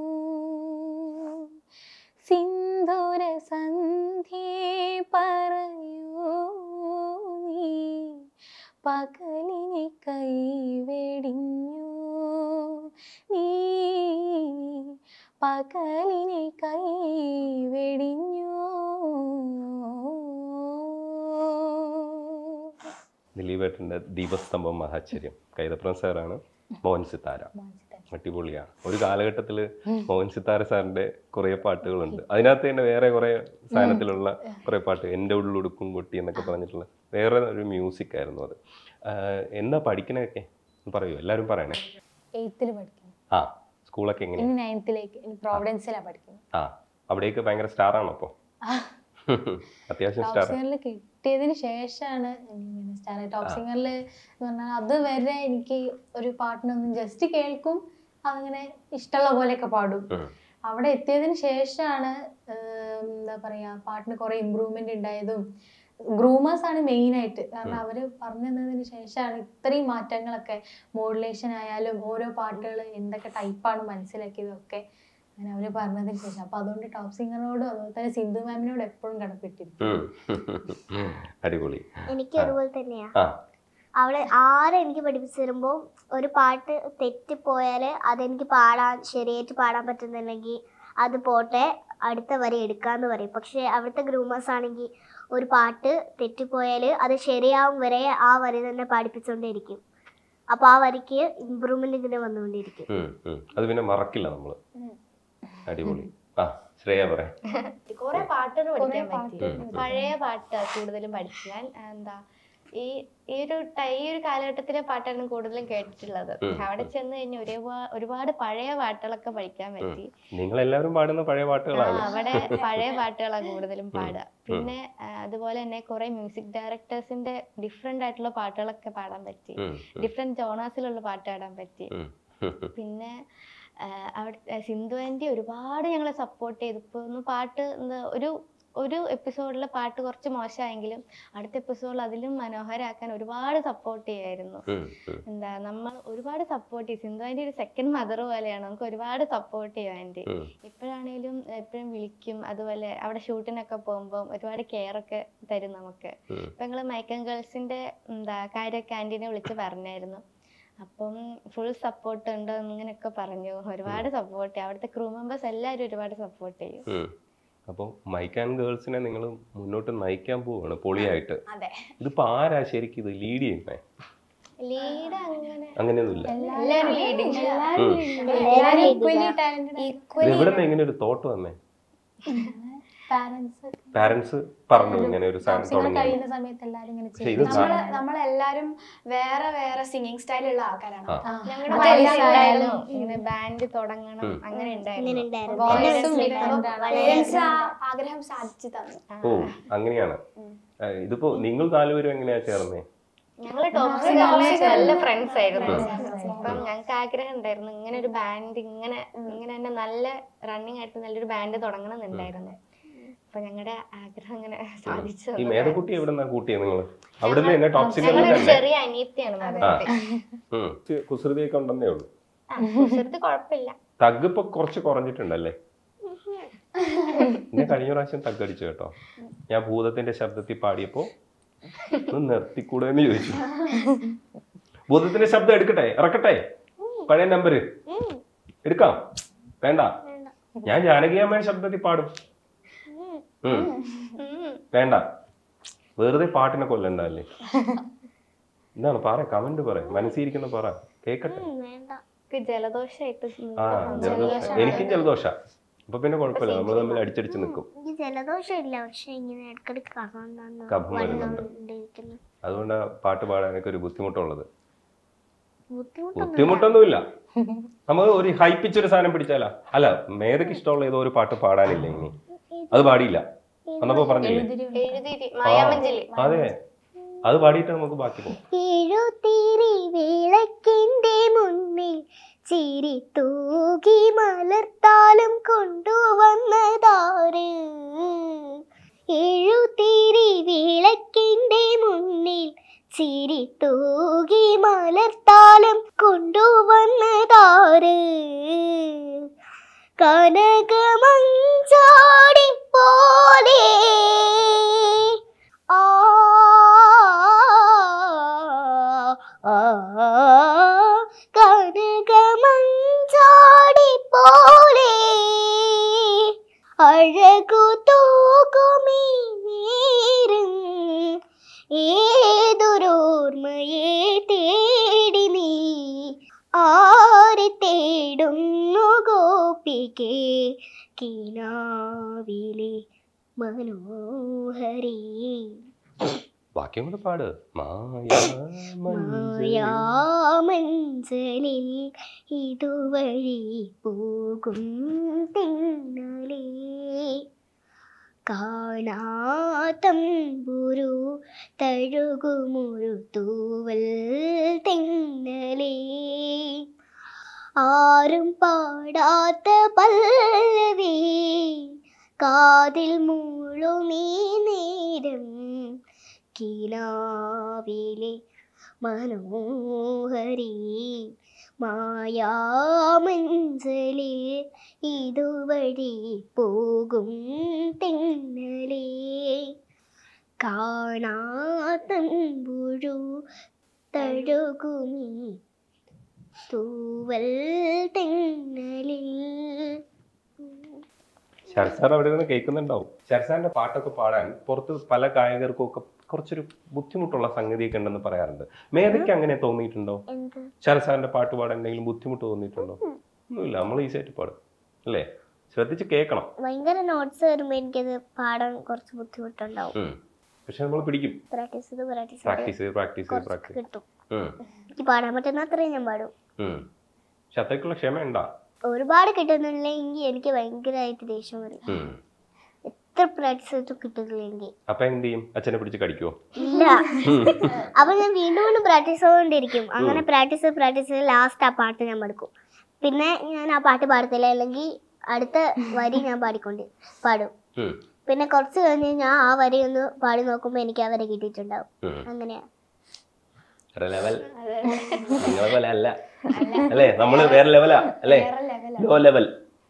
സിന്ദൂര സന്ധ്യേ പറയൂ നീ പകലിനെ കൈവെടിഞ്ഞു നീ പകലിനെ കൈവെടിഞ്ഞു ദിലീപേട്ടന്റെ ദീപസ്തംഭം മഹാശ്ചര്യം കൈതപ്രം സാറാണ് മോഹൻ സിത്താര അടിപൊളിയാ ഒരു കാലഘട്ടത്തില് മോഹൻ സിത്താര സാറിന്റെ കുറെ പാട്ടുകളുണ്ട് അതിനകത്ത് തന്നെ വേറെ കുറെ സാധനത്തിലുള്ള കുറെ പാട്ട് എൻ്റെ ഉള്ളുടുക്കും കുട്ടി എന്നൊക്കെ പറഞ്ഞിട്ടുള്ള വേറെ ഒരു മ്യൂസിക് ആയിരുന്നു അത് ആഹ് എന്താ പഠിക്കണൊക്കെ പറയൂ എല്ലാവരും പറയണേ എയ്ത്തിൽ പഠിക്കുന്നു ആ സ്കൂളൊക്കെ എങ്ങനെയാ ഇനി നയൻത്തിലേക്ക് ഇനി പ്രോവിഡൻസിലാണ് പഠിക്കുന്നത് ആ അവിടേക്ക് ഭയങ്കര സ്റ്റാർ ആണോ അപ്പോ അത്യാവശ്യം ടോപ്പ് സ്റ്റാർ സിംഗറിൽ കിട്ടിയതിന് ശേഷമാണ് ഇങ്ങനെ സ്റ്റാർ ടോപ്പ് സിംഗറിൽ എന്ന് പറഞ്ഞാൽ അതുവരെ എനിക്ക് ഒരു പാട്ടിനൊന്നും ജസ്റ്റ് കേൾക്കും അതങ്ങനെ ഇഷ്ടമുള്ള പോലെയൊക്കെ പാടും അവിടെ എത്തിയതിന് ശേഷമാണ് എന്താ പറയാ പാട്ടിന് കുറെ ഇമ്പ്രൂവ്മെന്റ് ഉണ്ടായതും ഗ്രൂമേഴ്സ് ആണ് മെയിൻ ആയിട്ട് കാരണം അവര് പറഞ്ഞു തന്നതിന് ശേഷമാണ് ഇത്രയും മാറ്റങ്ങളൊക്കെ മോഡുലേഷൻ ആയാലും ഓരോ പാട്ടുകൾ എന്തൊക്കെ ടൈപ്പാണ് മനസ്സിലാക്കിയതൊക്കെ അങ്ങനെ അവര് പറഞ്ഞതിന് ശേഷം അപ്പൊ അതുകൊണ്ട് ടോപ്പ് സിംഗറിനോടും അതുപോലെ തന്നെ സിന്ധു മാമിനോട് എപ്പോഴും കടപ്പെട്ടിരിക്കും അടിപൊളി എനിക്ക് അതുപോലെ തന്നെയാ ആ അവള് ആരെ എനിക്ക് പഠിപ്പിച്ചു തരുമ്പോൾ ഒരു പാട്ട് തെറ്റിപ്പോയാൽ അതെനിക്ക് പാടാൻ ശരിയായിട്ട് പാടാൻ പറ്റുന്നില്ലെങ്കിൽ അത് പോട്ടെ അടുത്ത വരി എടുക്കാന്ന് പറയും പക്ഷെ അവിടുത്തെ ഗ്രൂമേഴ്സ് ആണെങ്കിൽ ഒരു പാട്ട് തെറ്റിപ്പോയാൽ അത് ശരിയാവും വരെ ആ വരി തന്നെ പാടിപ്പിച്ചുകൊണ്ടേയിരിക്കും അപ്പോൾ ആ വരിക്ക് ഇമ്പ്രൂവ്മെന്റ് ഇങ്ങനെ വന്നുകൊണ്ടിരിക്കും ഉം, ഉം. അത് പിന്നെ മറക്കില്ല നമ്മള് അടിപൊളി ആ ശ്രേയ പറയാം കുറെ പാട്ടുകൾ പഠിക്കാൻ കുറേ പറ്റി പാട്ടുകൾ പഴയ പാട്ട് കൂടുതലും പഠിച്ചു ഞാൻ എന്താ ഈ ഈ ഒരു ടൈ- ഈ ഒരു കാലഘട്ടത്തിലെ പാട്ടാണ് കൂടുതലും കേട്ടിട്ടുള്ളത് ഉം. അവിടെ ചെന്ന് കഴിഞ്ഞാൽ ഒരുപാട് ഒരുപാട് പഴയ പാട്ടുകളൊക്കെ പഠിക്കാൻ പറ്റി നിങ്ങൾ എല്ലാവരും പാടുന്ന പഴയ ആ, പാട്ടുകളാണ് അവിടെ പഴയ പാട്ടുകളാണ് കൂടുതലും പാടുക പിന്നെ ആ, അതുപോലെ തന്നെ കുറെ മ്യൂസിക് ഡയറക്ടേഴ്സിന്റെ ഡിഫറെന്റ് ആയിട്ടുള്ള പാട്ടുകളൊക്കെ പാടാൻ പറ്റി ഉം, ഉം, ഡിഫറെന്റ് ജോണേഴ്സിലുള്ള പാട്ട് പാടാൻ പറ്റി ഉം. പിന്നെ ആഹ് അവിടെ സിന്ധു ആൻറ്റി ഒരുപാട് ഞങ്ങളെ സപ്പോർട്ട് ചെയ്തു ഇപ്പോൾ ഒന്ന് പാട്ട് എന്താ ഒരു ഒരു എപ്പിസോഡിലെ പാട്ട് കുറച്ച് മോശമായെങ്കിലും അടുത്ത എപ്പിസോഡിൽ അതിലും മനോഹരമാക്കാൻ ഒരുപാട് സപ്പോർട്ട് ചെയ്യായിരുന്നു ഉം, ഉം. എന്താ നമ്മൾ ഒരുപാട് സപ്പോർട്ട് ചെയ്യും സിന്ധു ആൻറ്റി ഒരു സെക്കൻഡ് മദർ പോലെയാണ് നമുക്ക് ഒരുപാട് സപ്പോർട്ട് ചെയ്യും ആൻറ്റി ഉം. ഇപ്പോഴാണേലും എപ്പോഴും വിളിക്കും അതുപോലെ അവിടെ ഷൂട്ടിനൊക്കെ പോകുമ്പോൾ ഒരുപാട് കെയർ ഒക്കെ തരും നമുക്ക് ഉം. ഇപ്പൊ ഞങ്ങള് മൈക്കൻ ഗേൾസിന്റെ എന്താ കാര്യമൊക്കെ ആന്റീനെ വിളിച്ച് പറഞ്ഞായിരുന്നു അപ്പം ഫുൾ സപ്പോർട്ട് ഉണ്ട് ഇങ്ങനെയൊക്കെ പറഞ്ഞു ഒരുപാട് സപ്പോർട്ട് ചെയ്യും അവിടുത്തെ ക്രൂ മെമ്പേഴ്സ് എല്ലാവരും ഒരുപാട് സപ്പോർട്ട് ചെയ്യും ഉം. അപ്പോൾ മൈക്ക് ആൻഡ് ഗേൾസിനെ നിങ്ങൾ മുന്നോട്ട് നയിക്കാൻ പോവാണ് പൊളിയായിട്ട് അതെ ഇതിപ്പോ ആരാ ശരിക്കും ഇത് ലീഡ് ചെയ്യുന്നേ ലീഡ് അങ്ങനെ അങ്ങനെയൊന്നുമില്ല എല്ലാവരും ലീഡിങ് എല്ലാവരും equally talented ആണ്. ഇത് എവിടെ നിന്ന് ഇങ്ങനെ ഒരു തോട്ട് വന്നേ Parents പാരന്റ്സ് പറഞ്ഞു ഇങ്ങനെ ഒരു സാധനം ടോപ്പ് സിംഗർ തുടങ്ങി കഴിയുന്ന സമയത്ത് എല്ലാവരും ഇങ്ങനെ പക്ഷെ ഇത് ചെയ്യും സാ- നമ്മള് നമ്മളെല്ലാരും വേറെ വേറെ സിംഗിങ് സ്റ്റൈലുള്ള ആൾക്കാരാണ് ആ. ഞങ്ങളുടെ അതെ, മനസ്സിലായിരുന്നു ഇങ്ങനെ ബാൻഡ് തുടങ്ങണം ഉം. അങ്ങനെ ഇങ്ങനെ ഉണ്ടായിരുന്നു ഉണ്ടായിരുന്നു Voice എൻ്റെ ഉം മനസ്സിലുണ്ടായിരുന്നു. different ആണ്. വളരെ പേരൻസ് ആ ആഗ്രഹം സാധിച്ചു തന്നു ഓ അങ്ങനെയാണ് ആ, ഇതിപ്പോ നിങ്ങൾ നാലുപേരും എങ്ങനെയാ ചേർന്നേ ഞങ്ങള് ടോപ്സിലെ നല്ല ഫ്രണ്ട്സ് ആയിരുന്നു അപ്പം ഞങ്ങൾക്ക് ആഗ്രഹം ഉണ്ടായിരുന്നു ഇങ്ങനെ ഒരു ബാൻഡ് ഇങ്ങനെ ഇങ്ങനെ തന്നെ നല്ല റണ്ണിങ് ആയിട്ട് നല്ലൊരു ബാൻഡ് തുടങ്ങണം എന്നുണ്ടായിരുന്നു അപ്പൊ ഞങ്ങളുടെ ആഗ്രഹം ഇങ്ങനെ സാധിച്ചു ഈ മേധക്കുട്ടി എവിടെ നിന്നാ കൂട്ടിയത് നിങ്ങൾ അവിടെ നിന്ന് എന്നെ ടോപ്പ് സിംഗറിൽ ഞങ്ങളൊരു തന്നെ ചെറിയ അനിയത്തിയാണ് മദർ ഉം. ചെ- കുസൃതിയൊക്കെ ഉണ്ടെന്നേ ഉള്ളൂ ചെറുത് കുഴപ്പമില്ല തഗ് ഇപ്പൊ കുറച്ച് കുറഞ്ഞിട്ടുണ്ടല്ലേ എന്നെ കഴിഞ്ഞ പ്രാവശ്യം തഗ് അടിച്ചു കേട്ടോ ഞാൻ ഭൂതത്തിന്റെ ശബ്ദത്തിൽ പാടിയപ്പോ ഒന്ന് നിർത്തിക്കൂടെ എന്ന് ചോദിച്ചു ഭൂതത്തിന്റെ ശബ്ദം എടുക്കട്ടെ ഇറക്കട്ടെ പഴയ നമ്പര് എടുക്കാം വേണ്ട ഞാൻ ജാനകിയമ്മയുടെ ശബ്ദത്തിൽ പാടും ഉം. വേണ്ട വെറുതെ പാട്ടിനെ കൊല്ലണ്ടല്ലേ എന്താണ് പറ കമന്റ് പറ മനസ്സിരിക്കുന്ന പറ കേക്കട്ടെ ഉം, വേണ്ട എനിക്ക് ജലദോഷമായിട്ട് ആ ജലദോഷം എനിക്കും ജലദോഷ അപ്പൊ പിന്നെ കുഴപ്പമില്ല നമ്മൾ തമ്മിൽ അടിച്ചടിച്ച് നിൽക്കും എനിക്ക് ജലദോഷം ഇല്ല പക്ഷെ ഇങ്ങനെ ഇടയ്ക്കിടയ്ക്ക് കഫം വന്ന് കഫം വരുന്നുണ്ട്. വന്നുകൊണ്ടിരിക്കുന്നു അതുകൊണ്ടാണ് പാട്ട് പാടാനൊക്കെ ഒരു ബുദ്ധിമുട്ടുള്ളത് ബുദ്ധിമുട്ടൊന്നും ബുദ്ധിമുട്ടൊന്നുമില്ല നമുക്ക് ഒരു ഹൈപ്പിച്ചൊരു സാധനം പിടിച്ചാലാ അല്ല മേധക്ക് ഇഷ്ടമുള്ള ഏതോ ഒരു പാട്ട് പാടാനില്ല ഇനി അത് പാടിയില്ല വന്നപ്പോ പറഞ്ഞില്ലേ എഴുതി മായാമഞ്ചലി അതെ അത് പാടിയിട്ട് നമുക്ക് ബാക്കി പോകും എഴുത്തിരി വിളക്കിന്റെ മുന്നിൽ ചിരി തൂകി മലർത്താലും കൊണ്ടുവന്നതാര് എഴുത്തിരി വിളക്കിന്റെ മുന്നിൽ ചിരി തൂകി മലർത്താലും കൊണ്ടുവന്നതാര് കനകമഞ്ചാടി പോലെ ആ കനകമഞ്ചാടി പോലെ അഴകു തോ കിനാവിലെ മനോഹരി ബാക്കിയും കൂടെ പാട് മായാമഞ്ചലിൽ മായാമഞ്ചലിൽ ഇതുവഴി പോകും തിന്നലേ കാണാത്തമ്പുരു തഴുകുമൊരു തൂവൽ തെന്നലേ ആരും പാടാത്ത പല്ലവി കാതിൽ മൂളുമീ നേരം കിനാവിലെ മനോഹരി മായാമഞ്ചലിൽ ഇതുവഴി പോകും തെന്നലേ കാണാത്തമ്പുഴു തഴുകുമീ തൂവൽ തെന്നലിൽ ശരസാർ അവിടെ നിന്ന് കേൾക്കുന്നുണ്ടാവും ശരസാറിന്റെ പാട്ടൊക്കെ പാടാൻ പുറത്ത് പല ഗായകർക്കും ഒക്കെ കുറച്ചൊരു ബുദ്ധിമുട്ടുള്ള സംഗതിയൊക്കെ ഉണ്ടെന്ന് പറയാറുണ്ട് മേധയ്ക്ക് അങ്ങനെ തോന്നിയിട്ടുണ്ടോ എന്ത് ശരസാറിന്റെ പാട്ട് പാടാൻ എന്തെങ്കിലും ബുദ്ധിമുട്ട് തോന്നിയിട്ടുണ്ടോ ഒന്നുമില്ല നമ്മൾ ഈസി ആയിട്ട് പാടും അല്ലേ ശ്രദ്ധിച്ച് കേൾക്കണം ഭയങ്കര നോട്ട്സ് വരുമ്പോൾ എനിക്കത് പാടാൻ കുറച്ച് ബുദ്ധിമുട്ടുണ്ടാവും ഉം. പക്ഷെ നമ്മൾ പിടിക്കും പ്രാക്ടീസ് ചെയ്ത് പ്രാക്ടീസ് പ്രാക്ടീസ് ചെയ്ത് പ്രാക്ടീസ് ചെയ്ത് കുറച്ച് പ്രാക്ടീസ് കിട്ടും ഉം. എനിക്ക് പാടാൻ പറ്റുന്ന അത്രയും ഞാൻ പാടും ഉം. പക്ഷെ അത്രയ്ക്കുള്ള ക്ഷമ ഉണ്ടാ ഒരുപാട് കിട്ടുന്നില്ലെങ്കിൽ എനിക്ക് ഭയങ്കരമായിട്ട് ദേഷ്യം വരും ഉം. എത്ര പ്രാക്ടീസ് ചെയ്തിട്ട് കിട്ടുന്നില്ലെങ്കിൽ അപ്പൊ എന്ത് ചെയ്യും അച്ഛനെ പിടിച്ച് കടിക്കുവോ ഇല്ല അപ്പൊ ഞാൻ വീണ്ടും വീണ്ടും പ്രാക്ടീസ് ചെയ്തുകൊണ്ടിരിക്കും അങ്ങനെ പ്രാക്ടീസ് പ്രാക്ടീസ് ചെയ്ത് ലാസ്റ്റ് ആ പാട്ട് ഞാൻ പഠിക്കും പിന്നെ ഞാൻ ആ പാട്ട് പാടത്തില്ല അല്ലെങ്കിൽ അടുത്ത വരി ഞാൻ പാടിക്കൊണ്ട് പാടും ഉം. പിന്നെ കുറച്ച് കഴിഞ്ഞ് ഞാൻ ആ വരി ഒന്ന് പാടി നോക്കുമ്പോൾ എനിക്ക് ആ വരി കിട്ടിയിട്ടുണ്ടാവും ഉം. അങ്ങനെയാ വേറെ ലെവൽ നിങ്ങളെ പോലെ അല്ല അല്ലേ നമ്മള് വേറെ ലെവലാ അല്ലേ ലോ ലെവൽ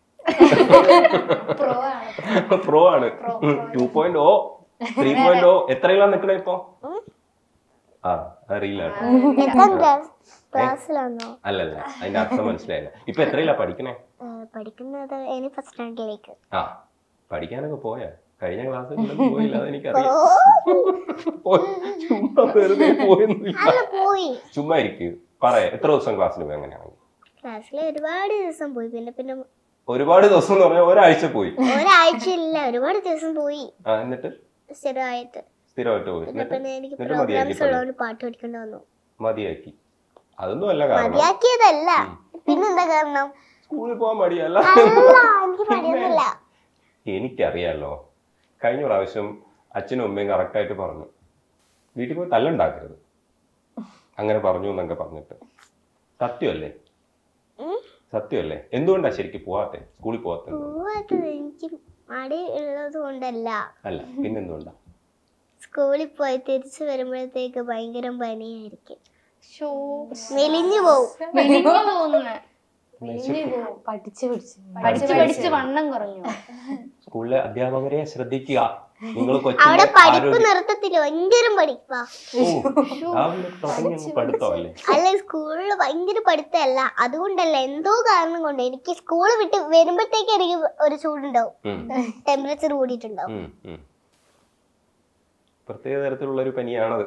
പ്രോ ആണ് two point o three point o എത്രയിലാണ് നിക്കണേ ഇപ്പൊ ആ അറിയില്ലാണ് എത്താം ക്ലാസ് ക്ലാസ്സിലാണോ അല്ലല്ല അതിന്റെ അർത്ഥം മനസ്സിലായില്ല ഇപ്പൊ എത്രയിലാ പഠിക്കണേ പഠിക്കുന്നത് ഇനി ഫസ്റ്റ് സ്റ്റാൻഡേർഡിലേക്ക് ആ പഠിക്കാനൊക്കെ പോയാ കഴിഞ്ഞ ക്ലാസ് പോയില്ല അതെനിക്കറിയാം പോയി. ചുമ്മാ വെറുതെ പോയൊന്നുമില്ല അല്ല പോയി ചുമ്മാ ഇരിക്കും പറയാ എത്ര ദിവസം ക്ലാസ്സിൽ പോയി അങ്ങനെയാണെങ്കിൽ ക്ലാസ്സിൽ ഒരുപാട് ദിവസം പോയി പിന്നെ പിന്നെ ഒരുപാട് ദിവസം എന്ന് പറഞ്ഞാൽ ഒരാഴ്ച പോയി ഒരാഴ്ച ഇല്ല ഒരുപാട് ദിവസം പോയി ആ എന്നിട്ട് സ്ഥിരമായിട്ട് സ്ഥിരമായിട്ട് പോയി പിന്നെ എന്നിട്ട് പിന്നെ എനിക്ക് എന്നിട്ട് മതിയാക്കി പ്രോഗ്രാംസ് ഉള്ളതുകൊണ്ട് പാട്ട് പഠിക്കേണ്ടി വന്നു മതിയാക്കി അതൊന്നും അല്ല കാരണം മതിയാക്കിയതല്ല പിന്നെന്താ കാരണം സ്കൂളിൽ പോകാൻ മടിയല്ല അല്ല എനിക്ക് മടിയൊന്നുമില്ല എനിക്കറിയാലോ കഴിഞ്ഞ പ്രാവശ്യം അച്ഛനും അമ്മയും കറക്റ്റായിട്ട് പറഞ്ഞു വീട്ടിൽ പോയി തല്ലുണ്ടാക്കരുത് അങ്ങനെ പറഞ്ഞു എന്നൊക്കെ പറഞ്ഞിട്ട് സത്യമല്ലേ സത്യമല്ലേ എന്തുകൊണ്ടാ ശരിക്കും പോവാത്തെ സ്കൂളിൽ പോവാത്തെ പോവാത്തത് എനിക്ക് മടി ഉള്ളത് കൊണ്ടല്ല അല്ല പിന്നെന്തുകൊണ്ടാ സ്കൂളിൽ പോയി തിരിച്ചു വരുമ്പോഴത്തേക്ക് ഭയങ്കര പനിയായിരിക്കും ഷോ മെലിഞ്ഞു പോവും മെലിഞ്ഞു പോകുന്ന പഠിച്ച് പഠിച്ച് പഠിച്ച് പഠിച്ച് വണ്ണം കുറഞ്ഞു സ്കൂളിലെ അധ്യാപകരെ ശ്രദ്ധിക്കുക നിങ്ങൾ അവിടെ കൊച്ചിന്റെ പഠിപ്പ് ആരോഗ്യം നിർത്തത്തില്ല ഭയങ്കര പഠിപ്പാ ഓ, രാവിലെ തുടങ്ങി അങ്ങ് പഠിത്തമല്ലേ അല്ല സ്കൂളിൽ ഭയങ്കര പഠിത്തമല്ല അതുകൊണ്ടല്ല എന്തോ കാരണം കൊണ്ട് എനിക്ക് സ്കൂൾ വിട്ട് വരുമ്പോഴത്തേക്ക് എനിക്ക് ഒരു ചൂടുണ്ടാവും ഉം, ടെമ്പറേച്ചർ കൂടിയിട്ടുണ്ടാവും ഉം, ഉം. പ്രത്യേക തരത്തിലുള്ള ഒരു പനിയാണത്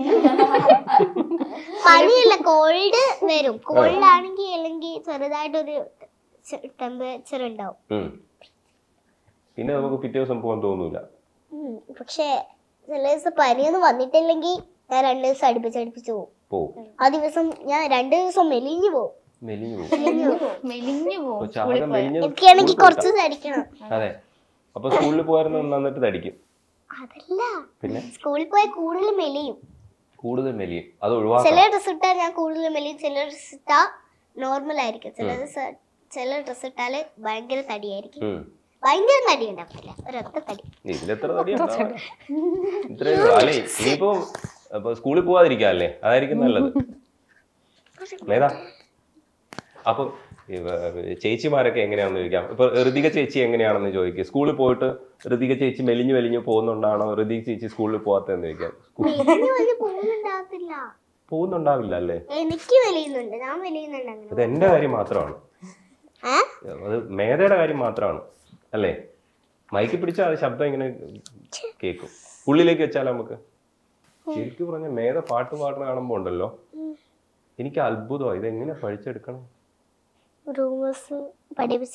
പനിയല്ല കോൾഡ് വരും കോൾഡ് ആണെങ്കിൽ അല്ലെങ്കിൽ ചെറുതായിട്ടൊരു ടെമ്പറേച്ചർ ഉണ്ടാവും ഉം. പിന്നെ നമുക്ക് പിറ്റേ ദിവസം പോകാൻ തോന്നൂല ഉം. പക്ഷേ ചില ദിവസം പനിയൊന്നും വന്നിട്ടില്ലെങ്കിൽ ഞാൻ രണ്ട് ദിവസം അടുപ്പിച്ച് അടുപ്പിച്ച് പോകും പോവും ആ ദിവസം ഞാൻ രണ്ട് ദിവസം മെലിഞ്ഞു പോകും മെലിഞ്ഞു പോകും മെലിഞ്ഞു പോകും കൊച്ചു ആകെ മെലിഞ്ഞ് എനിക്കാണെങ്കിൽ സ്കൂളിൽ കുറച്ച് പോയിട്ടാ. തടിക്കണം അതെ അപ്പൊ സ്കൂളിൽ പോയായിരുന്നു നന്നിട്ട് തടിക്കും അതല്ല പിന്നെ സ്കൂളിൽ പോയാൽ കൂടുതൽ മെലിയും കൂടുതൽ മെലിയും അത് ചില ഒഴിവാക്കണം ഡ്രസ് ഇട്ടാൽ ഞാൻ കൂടുതൽ മെലിയും ചില ഡ്രസ് ഇട്ടാ നോർമൽ ആയിരിക്കും ചില ദിവസം ചില ഡ്രസ് ഇട്ടാല് ഭയങ്കര തടിയായിരിക്കും ഉം. ഭയങ്കര തടി ഉണ്ടാവില്ല ഒരൊറ്റ തടി ഇതിലെത്ര തടി ഇത്രയേ ഉള്ളൂ അല്ലേ ഇനിയിപ്പോ അപ്പൊ സ്കൂളിൽ പോവാതിരിക്കാല്ലേ അതായിരിക്കും നല്ലത് മേധാ അപ്പൊ ഇവ- ചേച്ചിമാരൊക്കെ എങ്ങനെയാണെന്ന് ചോദിക്കാം ഇപ്പൊ ഋതിക ചേച്ചി എങ്ങനെയാണെന്ന് ചോദിക്കുക സ്കൂളിൽ പോയിട്ട് ഋതിക ചേച്ചി മെലിഞ്ഞു മെലിഞ്ഞു പോകുന്നുണ്ടാണോ ഋതിക ചേച്ചി സ്കൂളിൽ പോകാത്തതെന്ന് ചോദിക്കാം സ്കൂ- മെലിഞ്ഞു വലിയ പോകുന്നുണ്ടാകത്തില്ല പോകുന്നുണ്ടാവില്ല അല്ലേ എനിക്ക് മെലിയുന്നുണ്ട് ഞാൻ മെലിയുന്നുണ്ട് അങ്ങനെ അത് എന്റെ കാര്യം മാത്രമാണ് ഏ? അത് മേധയുടെ കാര്യം മാത്രമാണ് അല്ലേ മൈക്ക് പിടിച്ചാൽ അത് ശബ്ദം ഇങ്ങനെ കേൾക്കും ഉള്ളിലേക്ക് വെച്ചാൽ നമുക്ക് ശരിക്കും പറഞ്ഞ മേധ പാട്ട് പാടുന്ന കാണുമ്പോ ഉണ്ടല്ലോ എനിക്ക് അത്ഭുതമാണ് ഇതെങ്ങനെ പഠിച്ചെടുക്കണം റൂമേഴ്സ് പഠിപ്പിച്ചതും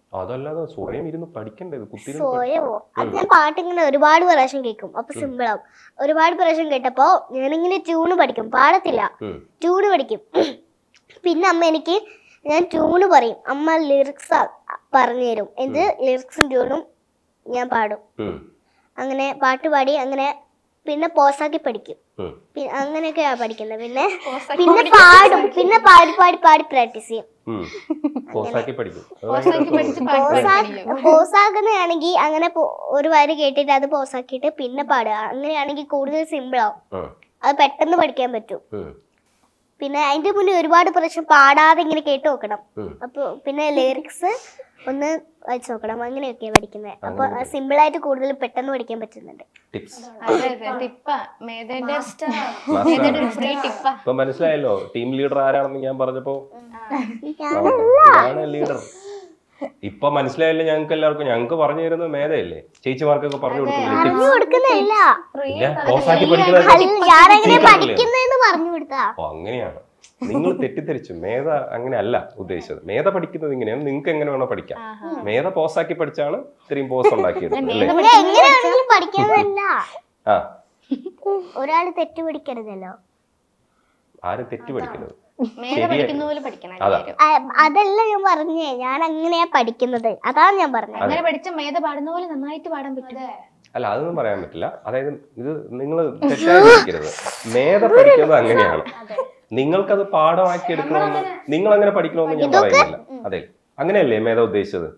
അതല്ലാതെ സ്വയം ഇരുന്ന് പഠിക്കണ്ടേ ഇത് കുത്തിയിരുന്ന് പഠി- സ്വയമോ അത് ഞാൻ പാട്ടിങ്ങനെ ഒരുപാട് പ്രാവശ്യം കേൾക്കും അപ്പൊ സിമ്പിൾ ആവും ഒരുപാട് പ്രാവശ്യം കേട്ടപ്പോ ഞാനിങ്ങനെ ട്യൂണ് പഠിക്കും പാടത്തില്ല ഉം. ട്യൂണ് പഠിക്കും പിന്നെ അമ്മ എനിക്ക് ഞാൻ ട്യൂണ് പറയും അമ്മ ലിറിക്സ് പറഞ്ഞു തരും എന്ത് ലിറിക്സും ട്യൂണും ഞാൻ പാടും ഉം. അങ്ങനെ പാട്ട് പാടി അങ്ങനെ പിന്നെ പോസാക്കി പഠിക്കും ഉം. പി- അങ്ങനെയൊക്കെയാ പഠിക്കുന്നത് പിന്നെ പിന്നെ പാടും പിന്നെ പാടി പാടി പാടി പ്രാക്ടീസ് ചെയ്യും ഉം. പോസാക്കി പഠിക്കും അത് പോസാക്കി ഭയങ്കര പഠിച്ച് സുഖം. പാട്ട് പോസാ പഠിക്കണം. പോസാക്കുന്നതാണെങ്കിൽ അങ്ങനെ പോ- ഒരു വരി കേട്ടിട്ട് അത് പോസാക്കിയിട്ട് പിന്നെ പാടുക അങ്ങനെയാണെങ്കിൽ കൂടുതൽ സിമ്പിൾ ആവും ആ. അത് പെട്ടെന്ന് പഠിക്കാൻ പറ്റും ഉം. പിന്നെ അതിന്റെ മുന്നേ ഒരുപാട് പ്രാവശ്യം പാടാതെ ഇങ്ങനെ കേട്ട് നോക്കണം ഉം. അപ്പൊ പിന്നെ ലിറിക്സ് ഒന്ന് വായിച്ചു നോക്കണം അങ്ങനെയൊക്കെയാ പഠിക്കുന്നത് അപ്പൊ അങ്ങനെ സിമ്പിൾ ആയിട്ട് കൂടുതൽ പെട്ടെന്ന് പഠിക്കാൻ പറ്റുന്നുണ്ട് ടിപ്സ് അതെ അതെ ടിപ്പാ മേധയുടെ മാസ്റ്റർ മേധയുടെ ഒരു ഫ്രീ ടിപ്പാ ഇപ്പൊ മനസ്സിലായല്ലോ ടീം ലീഡർ ആരാണെന്ന് ഞാൻ പറഞ്ഞപ്പോ ആണ് ലീഡർ ഇപ്പൊ മനസ്സിലായല്ലോ ഞങ്ങൾക്ക് എല്ലാവർക്കും ഞങ്ങൾക്ക് പറഞ്ഞു തരുന്നത് മേധയല്ലേ ചേച്ചിമാർക്കൊക്കെ പറഞ്ഞു കൊടുക്കുന്നില്ലേ പറഞ്ഞു ടിപ്സ് കൊടുക്കുന്നില്ല ഇല്ല പോസാക്കി പഠിക്കുന്നത് അല്ല, ഞാനെങ്ങനെ secret അല്ലേ? പഠിക്കുന്നതെന്ന് പറഞ്ഞു കൊടുത്താ ഓ അങ്ങനെയാണ് നിങ്ങൾ തെറ്റിദ്ധരിച്ചു മേധ അങ്ങനെ അല്ല ഉദ്ദേശിച്ചത് മേധ പഠിക്കുന്നത് ഇങ്ങനെയാണ് നിങ്ങൾക്ക് എങ്ങനെ വേണോ പഠിക്കാം മേധ പോസാക്കി പഠിച്ചാണ് ഇത്രയും പോസ് ഉണ്ടാക്കിയത് അല്ലേ പിന്നെ എങ്ങനെ വേണമെങ്കിലും പഠിക്കുന്നതല്ല ആ ഒരാൾ തെറ്റ് പിടിക്കരുതല്ലോ ആരും തെറ്റ് പഠിക്കുന്നത് മേധ ശരിയാ. പഠിക്കുന്ന പോലെ പഠിക്കണം അതാ. എല്ലാവരും. ആ, അതല്ല ഞാൻ പറഞ്ഞേ ഞാൻ അങ്ങനെയാ പഠിക്കുന്നത് അതാണ് ഞാൻ പറഞ്ഞത് അങ്ങനെ പഠിച്ച മേധ പാടുന്ന പോലെ നന്നായിട്ട് പാടാൻ പറ്റും അല്ല അതൊന്നും പറയാൻ പറ്റില്ല അതായത് ഇത് നിങ്ങൾ തെറ്റായി പഠിക്കരുത് മേധ പഠിക്കുന്നത് അങ്ങനെയാണ് നിങ്ങൾക്കത് പാഠമാക്കി എടുക്കണമെന്ന് നിങ്ങൾ അങ്ങനെ പഠിക്കണമെന്ന് ഞാൻ പറയുന്നില്ല അതെ അങ്ങനെയല്ലേ മേധ ഉദ്ദേശിച്ചത്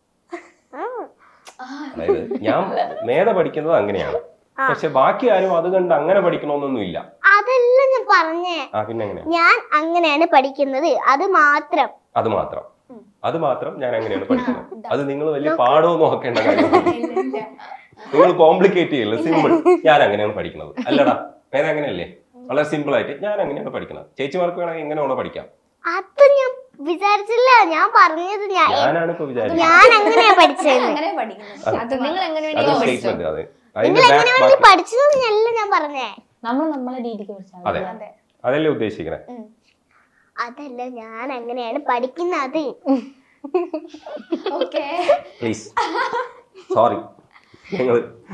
അതായത് ഞാൻ മേധ പഠിക്കുന്നത് അങ്ങനെയാണ് പക്ഷെ ബാക്കി ആരും അത് കണ്ട് അങ്ങനെ പഠിക്കണമെന്നൊന്നും ഇല്ല അതല്ല ഞാൻ പറഞ്ഞേ ആ പിന്നെ എങ്ങനെയാ ഞാൻ അങ്ങനെയാണ് പഠിക്കുന്നത് അത് മാത്രം അത് മാത്രം അത് മാത്രം ഞാൻ അങ്ങനെയാണ് പഠിക്കുന്നത് അത് നിങ്ങൾ വലിയ പാഠവും നോക്കേണ്ട കാര്യമൊന്നും നിങ്ങൾ കോംപ്ലിക്കേറ്റ് ചെയ്യില്ല സിമ്പിൾ ഞാൻ അങ്ങനെയാണ് പഠിക്കുന്നത് അല്ലടാ മേധ അങ്ങനെയല്ലേ വളരെ സിമ്പിൾ ആയിട്ട് ഞാൻ അങ്ങനെയാണ് പഠിക്കുന്നത് ചേച്ചിമാർക്ക് വേണമെങ്കിൽ എങ്ങനെ വേണോ പഠിക്കാം അത് ഞാൻ വിചാരിച്ചില്ല ഞാൻ പറഞ്ഞത് ഞാൻ ഞാനാണ് ഇപ്പൊ വിചാരിച്ചത് ഞാൻ അങ്ങനെയാ പഠിച്ചത് അങ്ങനെ പഠിക്കുന്നത് അത് നിങ്ങൾ എങ്ങനെ അത് വേണമെങ്കിലും പഠിച്ചോ സ്റ്റേറ്റ്മെന്റ് അതെ നിങ്ങൾ അതിന്റെ എങ്ങനെ back- വേണമെങ്കിലും ബാക്കി പഠിച്ചതെന്നല്ല ഞാൻ പറഞ്ഞേ നമ്മൾ നമ്മളെ രീതിക്ക് പഠിച്ചാൽ അതെ അതല്ലേ ഉദ്ദേശിക്കണേ അതല്ല ഞാൻ അങ്ങനെയാണ് പഠിക്കുന്നത് ഓക്കെ പ്ലീസ് സോറി നിങ്ങൾ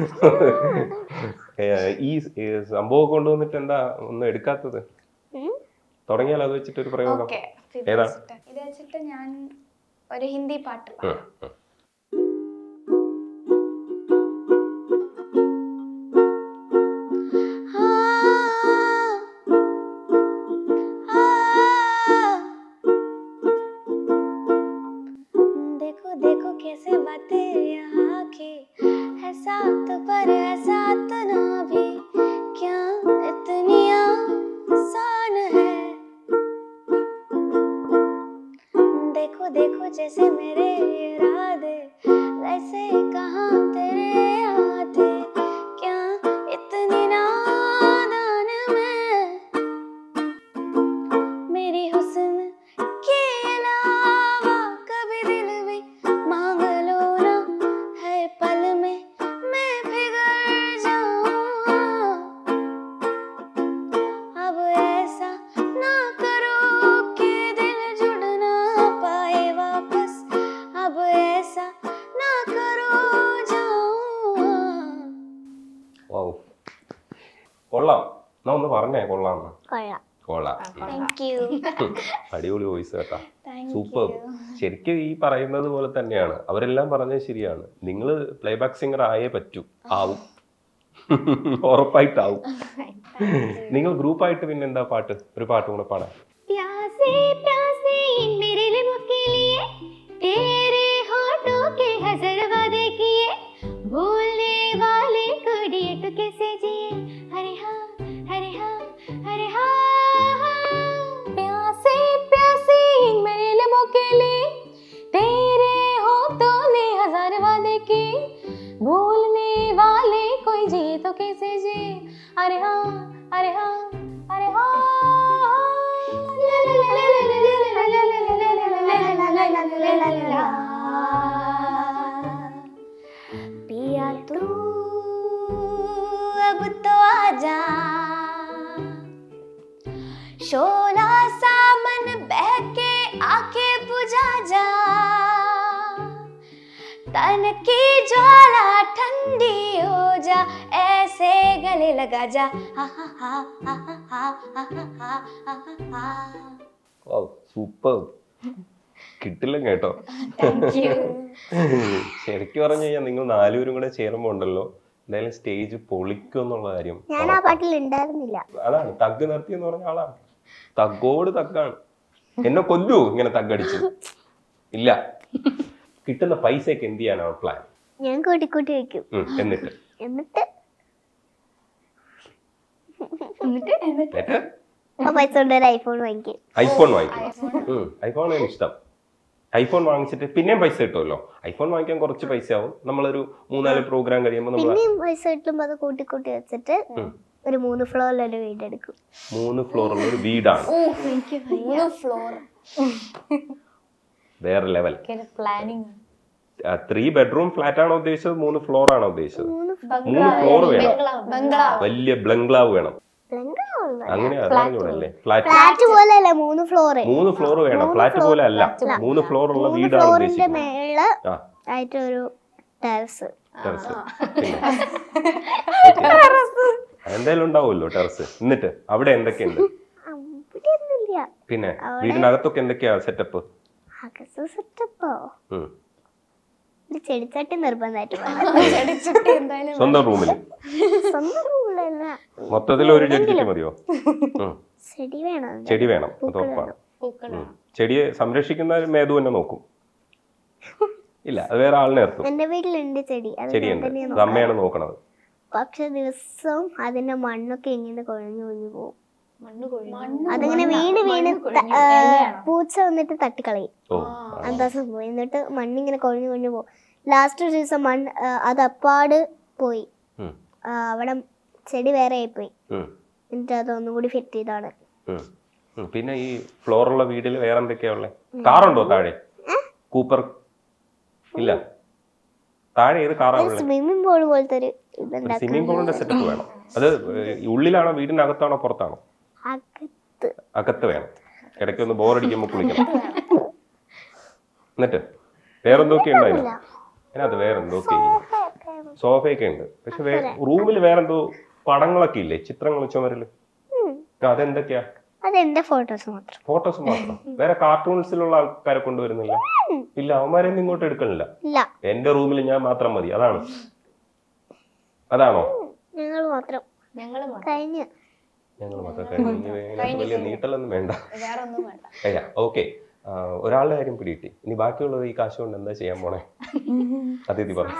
ഈ ഈ സംഭവം കൊണ്ടുവന്നിട്ട് എന്താ ഒന്നും എടുക്കാത്തത് ഉം. തുടങ്ങിയാൽ അത് വെച്ചിട്ട് ഒരു പ്രയോഗം ഓക്കെ ഏതാ? ഇത് വെച്ചിട്ട് ഞാൻ ഒരു ഹിന്ദി പാട്ട് ഉം, പാടാം ഉം. देखो देखो कैसे बातें यहाँ की है साथ पर है साथ ना भी क्या इतनी आसान है देखो देखो जैसे मेरे इरादे वैसे कहाँ तेरे आते क्या इतनी नादान मैं मेरी हुस्न के अलावा कभी दिल भी मांग लो ना है पल में मैं बिगड़ जाऊं अब ऐसा ना करो कि दिल जुड़ ना पाए वापस अब ऐसा ना करो जाऊं വൗ. കൊള്ളാം എന്നാ ഒന്ന് പറഞ്ഞേ കൊള്ളാം കൊള്ളാം കൊള്ളാം थैंक यू അടിപൊളി വോയിസ് കേട്ടാ Thank സൂപ്പർ ശരിക്കും ഈ പറയുന്നത് പോലെ തന്നെയാണ് അവരെല്ലാം പറഞ്ഞത് ശരിയാണ് നിങ്ങൾ പ്ലേബാക്ക് സിംഗർ ആയേ പറ്റൂ ആവും ഉറപ്പായിട്ടാവും നിങ്ങൾ ഗ്രൂപ്പായിട്ട് പിന്നെ എന്താ പാട്ട് ഒരു പാട്ട് കൂടെ പാടാം प्यासे प्यासे इन मेरे लिबों के लिए तेरे होठों के हजर वादे किए भूलने वाले को डेट कैसे जिए अरे हाँ अरे हाँ अरे हाँ प्यासे प्यासे इन मेरे लबों के लिए तेरे होठों ने हजार वादे किए भूलने वाले कोई जिए तो कैसे जिए अरे हाँ अरे हाँ अरे हाँ ला ला ला ला ला ला ला ला ला ला ला ला ला ला ला ला ला पिया तू अब तो आजा शोला सा मन बह के आके बुझा जा तन की ज्वाला ठंडी हो जा ऐसे गले लगा जा हा हा हा हा हा हा हा हा हा ഓ സൂപ്പർ കിട്ടില്ല കേട്ടോ Thank you. ശരിക്കും പറഞ്ഞു കഴിഞ്ഞാൽ നിങ്ങൾ നാലുപേരും കൂടെ ചേരുമ്പോ ഉണ്ടല്ലോ എന്തായാലും സ്റ്റേജ് പൊളിക്കും എന്നുള്ള കാര്യം ഞാൻ ആ പാട്ടിൽ ഉണ്ടായിരുന്നില്ല അതാണ് തഗ് നിർത്തി എന്ന് പറഞ്ഞ ആളാണ് തഗ്ഗോട് തഗ്ഗാണ് എന്നെ കൊല്ലൂ ഇങ്ങനെ തഗ്ഗടിച്ച് ഇല്ല കിട്ടുന്ന പൈസയൊക്കെ എന്ത് ചെയ്യാനാണ് പ്ലാൻ ഞാൻ കൂട്ടിക്കൂട്ടി വെക്കും എന്നിട്ട് എന്നിട്ട് എന്നിട്ട് ആ പൈസ കൊണ്ട് ഒരു ഐഫോൺ വാങ്ങിക്കും ഐഫോൺ വാങ്ങിക്കും ഐഫോൺ ആണ് ഇഷ്ടം ഐഫോൺ വാങ്ങിച്ചിട്ട് പിന്നെയും പൈസ കിട്ടുമല്ലോ ഐഫോൺ വാങ്ങിക്കാൻ കുറച്ച് പൈസ ആവും നമ്മളൊരു മൂന്നാല് പ്രോഗ്രാം കഴിയുമ്പോൾ നമ്മൾ പിന്നെയും പൈസ കിട്ടുമ്പോ അത് കൂട്ടിക്കൂട്ടി വെച്ചിട്ട് ഒരു മൂന്ന് ഫ്ലോറിലൊരു വീടെടുക്കും മൂന്ന് ഫ്ലോറുള്ള ഒരു വീടാണ് മൂന്ന് ഫ്ലോർ വേറെ level planning three bedroom flat ആണോ ഉദ്ദേശിച്ചത് മൂന്ന് ഫ്ലോർ ആണോ ഉദ്ദേശിച്ചത് മൂന്ന് മൂന്ന് ഫ്ലോർ വേണം ബംഗ്ലാവ് വലിയ ബ്ലംഗ്ലാവ് വേണം ബംഗ്ലാവ് അങ്ങനെ അറിഞ്ഞൂടല്ലേ ഫ്ലാറ്റ് ഫ്ലാറ്റ് പോലെയല്ല മൂന്ന് ഫ്ലോറ് മൂന്ന് ഫ്ലോർ വേണം ഫ്ലാറ്റ് പോലെ അല്ല മൂന്ന് ഫ്ലോർ ഉള്ള മൂന്ന് വീടാണ് ഫ്ലോറിന്റെ ഉദ്ദേശിക്കുന്നത് മേളില് ആ ആയിട്ട് ഒരു ടെറസ് ടെറസ് എന്തായാലും ഉണ്ടാവുമല്ലോ ടെറസ് എന്നിട്ട് അവിടെ എന്തൊക്കെയുണ്ട് അവിടെ ഒന്നുമില്ല പിന്നെ വീടിനകത്തൊക്കെ എന്തൊക്കെയാ സെറ്റപ്പ് അകത്ത് സെറ്റപ്പോ ഒരു ചെടിച്ചട്ടി നിർബന്ധമായിട്ട് വേണം സ്വന്തം റൂമിൽ സ്വന്തം റൂമിലല്ല മൊത്തത്തിൽ ഒരു ചെടിച്ചട്ടി മതിയോ ഉം. ചെടി വേണം ചെടി വേണം അത് ഉറപ്പാണ് ഉം. ചെടിയെ സംരക്ഷിക്കുന്ന മേധു തന്നെ നോക്കും ഇല്ല അത് വേറെ ആളിനെ നിർത്തും എന്റെ വീട്ടിലുണ്ട് ചെടി അത് ഞാൻ ചെടിയുണ്ട് തന്നെയാ അത് അമ്മയാണ് നോക്കണത് പക്ഷെ ദിവസവും അതിന്റെ മണ്ണൊക്കെ ഇങ്ങനെ കുഴഞ്ഞു കുഴഞ്ഞു പോകും മണ്ണ് കൊഴിഞ്ഞു അതിങ്ങനെ വീണ് വീണ് ത- ആ, പൂച്ച വന്നിട്ട് തട്ടിക്കളയും ഓ എന്താ സംഭവം എന്നിട്ട് മണ്ണിങ്ങനെ കുഴഞ്ഞു കുഴഞ്ഞു പോകും ലാസ്റ്റ് ഒരു ദിവസം മണ്ണ് ആ, അത് അപ്പാട് പോയി ഉം. ആ, അവിടെ ചെടി വേറെ ആയിപ്പോയി ഉം. എന്നിട്ട് അത് ഒന്നുകൂടി ഫിറ്റ് ചെയ്താണ് ഉം. ഉം. പിന്നെ ഈ ഫ്ലോറുള്ള വീട്ടിൽ വേറെ എന്തൊക്കെയാ ഉള്ളത് കാറുണ്ടോ താഴെ കൂപ്പർ ഇല്ല താഴെ ഏത് കാറാ ഉള്ളത് സ്വിമ്മിംഗ് പൂൾ പോലത്തെ ഒരു ഇതുണ്ടാക്കും സ്വിമ്മിംഗ് പൂളിന്റെ സെറ്റപ്പ് വേണം അത് ഏഹ്, ഉള്ളിലാണോ വീടിനകത്താണോ പുറത്താണോ അകത്ത് അകത്ത് വേണം ഇടയ്ക്ക് ഒന്ന് ബോറടിക്കുമ്പോൾ കുളിക്കണം എന്നിട്ട് വേറെന്തൊക്കെ ഉണ്ട് അതിന് അതിനകത്ത് വേറെന്തൊക്കെ സോഫയൊക്കെ ഉണ്ട് പക്ഷെ റൂമിൽ വേറെന്തോ പടങ്ങളൊക്കെ ഇല്ലേ ചിത്രങ്ങൾ ചുമരില് ആ, അതെന്തൊക്കെയാ അത് എന്റെ ഫോട്ടോസ് മാത്രം ഫോട്ടോസ് മാത്രം വേറെ കാർട്ടൂൺസിലുള്ള ആൾക്കാരെ കൊണ്ടുവരുന്നില്ല ഇല്ല അവന്മാരെയൊന്നും ഇങ്ങോട്ട് എടുക്കണില്ല ഇല്ല എന്റെ റൂമിൽ ഞാൻ മാത്രം മതി അതാണ് അതാണോ ഞങ്ങൾ മാത്രം ഞങ്ങൾ കഴിഞ്ഞ് ഞങ്ങൾ മാത്രം കഴിഞ്ഞു. ഇനി ഇതിനകത്ത് വലിയ നീട്ടലൊന്നും വേണ്ട വേറെ ഒന്നും വേണ്ട അയ്യ ഓക്കെ ഒരാളുടെ കാര്യം പിടികിട്ടി ഇനി ബാക്കിയുള്ളത് ഈ കാശ് കൊണ്ട് എന്താ ചെയ്യാൻ പോണേ അതിഥി പറഞ്ഞു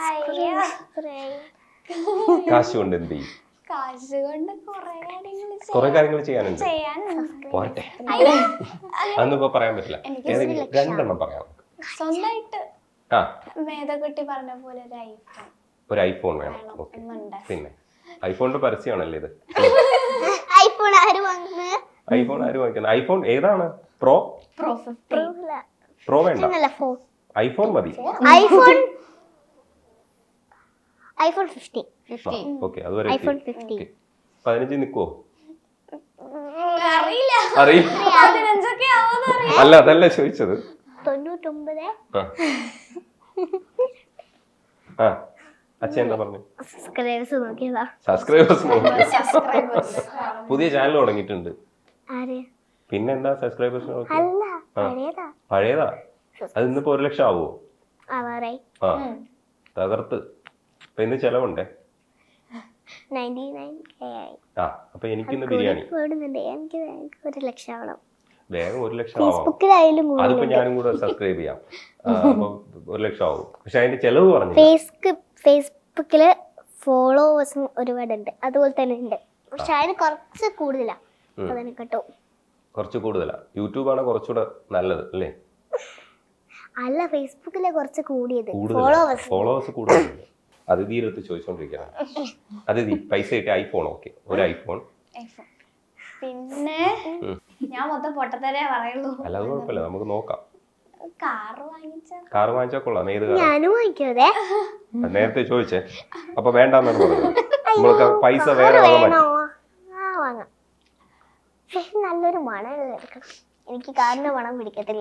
കാശ് കൊണ്ട് എന്ത് ചെയ്യും കാശ് കൊണ്ട് കുറെ കാര്യങ്ങൾ കുറെ കാര്യങ്ങൾ ചെയ്യാനുണ്ട് ചെയ്യാനുണ്ട് പോരട്ടെ അതൊന്നും ഇപ്പൊ പറയാൻ പറ്റില്ല ഏതെങ്കിലും രണ്ടെണ്ണം പറയാം സ്വന്തമായിട്ട് ആ മേധക്കുട്ടി പറഞ്ഞ പോലെ ഒരു ഐഫോൺ ഒരു ഐഫോൺ വേണം ഓക്കെ എന്നുണ്ട് പിന്നെ ഐഫോണിന്റെ പരസ്യമാണല്ലേ ഇത് ഐഫോൺ ആര് വാങ്ങുന്നത് ഐഫോൺ ആര് വാങ്ങിക്കുന്നത് ഐഫോൺ ഏതാണ് പ്രോ പ്രോ വേണ്ട അല്ല ഫോൺ ഐഫോൺ മതി iPhone iPhone fifteen fifty okay അതുവരെ ഐഫോൺ ഫിഫ്റ്റീൻ ഓക്കെ പതിനഞ്ച് നിൽക്കുവോ അറിയില്ല അറിയില്ല പതിനഞ്ചൊക്കെ ആവുമെന്ന് അറിയാം അല്ല അതല്ല ചോദിച്ചത് തൊണ്ണൂറ്റൊമ്പത് ആ ആ അച്ഛൻ എന്താ പറഞ്ഞു സബ്സ്ക്രൈബേഴ്സ് നോക്കിയതാ സബ്സ്ക്രൈബേഴ്സ് പുതിയ ചാനൽ തുടങ്ങിയിട്ടുണ്ട് ആര് പിന്നെ എന്താ സബ്സ്ക്രൈബേഴ്സ് നോക്കി അല്ല പഴയതാ പഴയതാ അത് ഇന്നിപ്പോ ഒരു ലക്ഷം ആവുമോ ആവാറായി ആ തകർത്ത് ഇപ്പൊ ഇന്ന് ചെലവുണ്ടേ നയൻറ്റി നയൻ കെ ആയി ആ അപ്പൊ എനിക്കിന്ന് ബിരിയാണി കൂടുന്നുണ്ട് എനിക്ക് എനിക്ക് ഒരു ലക്ഷം ആവണം വേഗം ഒരു ലക്ഷം ആവാം ഫേസ്ബുക്കിലായാലും അതിപ്പോ കൂടുതലുണ്ട് ഞാനും കൂടെ സബ്സ്ക്രൈബ് ചെയ്യാം ആ, അപ്പൊ ഒരു ലക്ഷം ആവും പക്ഷെ അതിന്റെ ചെലവ് പറഞ്ഞു ഫേസ്ബുക്ക് ഫേസ്ബുക്കില് ഫോളോവേഴ്സും ഒരുപാടുണ്ട് അതുപോലെ തന്നെ ഉണ്ട് പക്ഷെ അതിന് കുറച്ച് കൂടുതലാ അതിനെ കേട്ടോ കുറച്ച് കൂടുതലാ യൂട്യൂബാണ് കുറച്ചുകൂടെ നല്ലത് അല്ലേ അല്ല ഫേസ്ബുക്കിലെ കുറച്ച് കൂടിയത് കൂടുതൽ ഫോളോവേഴ്സ് ഫോളോവേഴ്സ് കൂടുതലുണ്ട് അതിഥിയിലെടുത്ത് ചോദിച്ചോണ്ടിരിക്കണം അതിഥി പൈസ കിട്ടിയ ഐഫോൺ ഓക്കെ ഒരു ഐഫോൺ ഐഫോൺ പിന്നെ ഞാൻ മൊത്തം പൊട്ടത്തരേ പറയുള്ളൂ അല്ല അത് കുഴപ്പമില്ല നമുക്ക് നോക്കാം കാറ് വാങ്ങിച്ച കാർ വാങ്ങിച്ചാൽ കൊള്ളാം ഏത് കാർ ഞാനും വാങ്ങിക്കാതെ നേരത്തെ ചോദിച്ചേ അപ്പൊ വേണ്ടെന്നാണ് പറഞ്ഞത് നമ്മൾക്ക് പൈസ വേറെ വാങ്ങാൻ വേണോ പറ്റും ആ വാങ്ങാം പക്ഷെ നല്ലൊരു മണം എടുക്കണം എനിക്ക് കാറിന്റെ മണം പിടിക്കത്തില്ല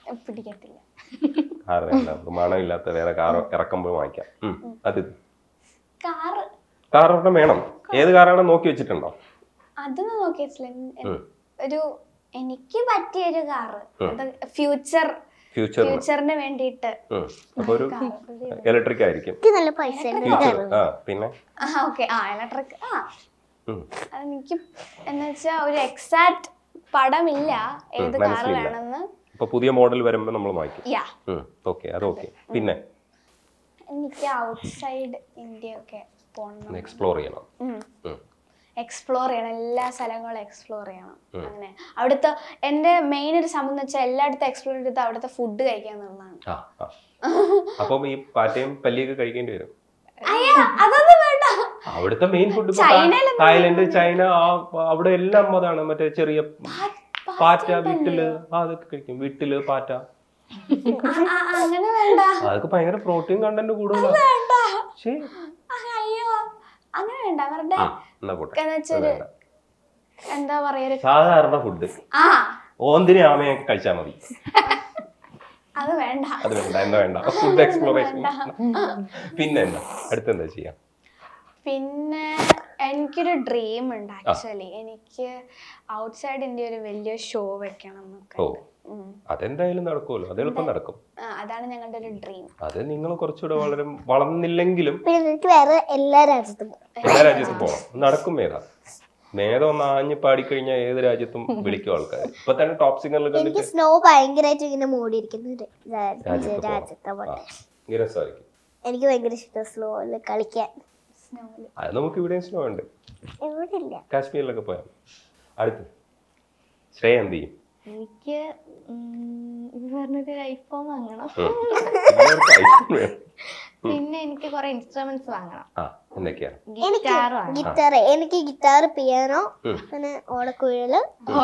പിടിക്കത്തില്ല കാർ വേണ്ട നമുക്ക് മണമില്ലാത്ത വേറെ കാർ ഇറക്കുമ്പോൾ വാങ്ങിക്കാം ഉം, അത് കാറ് കാർ ഒരെണ്ണം വേണം ഏത് കാറാണെന്ന് നോക്കി വെച്ചിട്ടുണ്ടോ അതൊന്നും നോക്കിയിട്ടില്ല എൻ- ഉം. ഒരു എനിക്ക് പറ്റിയ ഒരു കാറ് അത് ഫ്യൂച്ചർ ഫ്യൂച്ചറിന് ഫ്യൂച്ചറിന് വേണ്ടിയിട്ട് അപ്പൊ ഒരു ഇലക്ട്രിക് ആയിരിക്കും എനിക്ക് നല്ല പൈസ ഉണ്ട് ഫ്യൂച്ചർ ആ പിന്നെ ആ ഓക്കെ ആ ഇലക്ട്രിക് ആ ഉം. അതെനിക്ക് എന്ന് വെച്ചാൽ ഒരു എക്സാക്ട് പടമില്ല ഏത് കാറ് മനസ്സിലില്ല. വേണമെന്ന് ഇപ്പൊ പുതിയ മോഡൽ വരുമ്പോൾ നമ്മൾ വാങ്ങിക്കും യാ ഓക്കെ അത് ഓക്കെ പിന്നെ എനിക്ക് ഔട്ട്സൈഡ് ഇന്ത്യ ഒക്കെ പോകണം എക്സ്പ്ലോർ ചെയ്യണം ഉം. എക്സ്പ്ലോർ ചെയ്യണം എല്ലാ സ്ഥലങ്ങളും എക്സ്പ്ലോർ ചെയ്യണം അങ്ങനെ അവിടുത്തെ എൻ്റെ മെയിൻ ഒരു സംഭവം എന്ന് വെച്ചാൽ എല്ലായിടത്തും എക്സ്പ്ലോർ ചെയ്തിട്ട് അവിടുത്തെ ഫുഡ് കഴിക്കാൻ എന്നുള്ളതാണ് ആ ആ അപ്പം ഈ പാറ്റയും പല്ലിയൊക്കെ കഴിക്കേണ്ടി വരും അയ്യാ അതൊന്നും വേണ്ട അവിടുത്തെ മെയിൻ ഫുഡ് ചൈനയിലൊന്നും തായ്ലൻഡ് ചൈന ആ അവിടെ എല്ലാം അതാണ് മറ്റേ ചെറിയ പാറ്റ വീട്ടില് ആ അതൊക്കെ കഴിക്കും വീട്ടില് പാറ്റ ആ, ആ, ആ, അങ്ങനെ വേണ്ട അതൊക്കെ ഭയങ്കര പ്രോട്ടീൻ കണ്ടന്റ് കൂടുതലാണ് വേണ്ട ശരി ആ, അയ്യോ അങ്ങനെ വേണ്ട അവരുടെ ആ, എന്നാ പോട്ടെ എന്ന് വെച്ചൊരു വേണ്ട. എന്താ പറയാ ഒരു സാധാരണ ഫുഡ് ആ ഓന്തിനെ ആമയൊക്കെ കഴിച്ചാൽ മതി അത് വേണ്ട അത് വേണ്ട എന്താ വേണ്ട ഫുഡ് എക്സ്പ്ലോറേഷൻ പിന്നെ എന്താ അടുത്തെന്താ ചെയ്യാം പിന്നെ എനിക്കൊരു ഡ്രീം ഉണ്ട് ആക്ച്വലി എനിക്ക് ഔട്ട്സൈഡ് ഇന്ത്യ ഒരു വലിയ ഷോ വെക്കണം എന്നൊക്കെ ഓ അതെന്തായാലും നടക്കുമല്ലോ അത് എളുപ്പം നടക്കും ആ, അതാണ് ഞങ്ങളുടെ ഒരു ഡ്രീം അത് നിങ്ങൾ കുറച്ചുകൂടെ വളരെ വളർന്നില്ലെങ്കിലും പിന്നെ എനിക്ക് വേറെ എല്ലാ രാജ്യത്തും പോകും. എല്ലാ രാജ്യത്തും പോകണം നടക്കും മേധ മേധ ഒന്ന് ആഞ്ഞ് പാടിക്കഴിഞ്ഞാൽ ഏത് രാജ്യത്തും വിളിക്കും ആൾക്കാർ ഇപ്പൊ തന്നെ ടോപ്പ് സിംഗറിൽ എനിക്ക് കണ്ടിട്ട് സ്നോ ഭയങ്കരമായിട്ട് ഇങ്ങനെ മൂടിയിരിക്കുന്ന ഒരു രാ- രാജ്യത്ത് പോകണം രാജ്യത്തെ ആ, പോട്ടെ ഇങ്ങനെ രസമായിരിക്കും എനിക്ക് ഭയങ്കര ഇഷ്ടം സ്നോയിൽ കളിക്കാൻ സ്നോയില് അത് നമുക്ക് ഇവിടെയും സ്നോ ഉണ്ട് ഇവിടെ ഇല്ല കാശ്മീരിലൊക്കെ പോയാൽ അടുത്ത് ശ്രേയ എന്ത് ചെയ്യും എനിക്ക് ഉം, ഇത് പറഞ്ഞൊരു ഐഫോൺ വാങ്ങണം ഉം. എല്ലാവർക്കും iPhone വേണം. പിന്നെ എനിക്ക് കുറെ ഇൻസ്ട്രുമെന്റ്സ് വാങ്ങണം ആ എന്തൊക്കെയാ എനിക്ക് ഗിറ്റാർ വാങ്ങണം ഗിറ്റാർ എനിക്ക് ഗിറ്റാർ പിയാനോ ഉം. പിന്നെ ഓടക്കുഴല്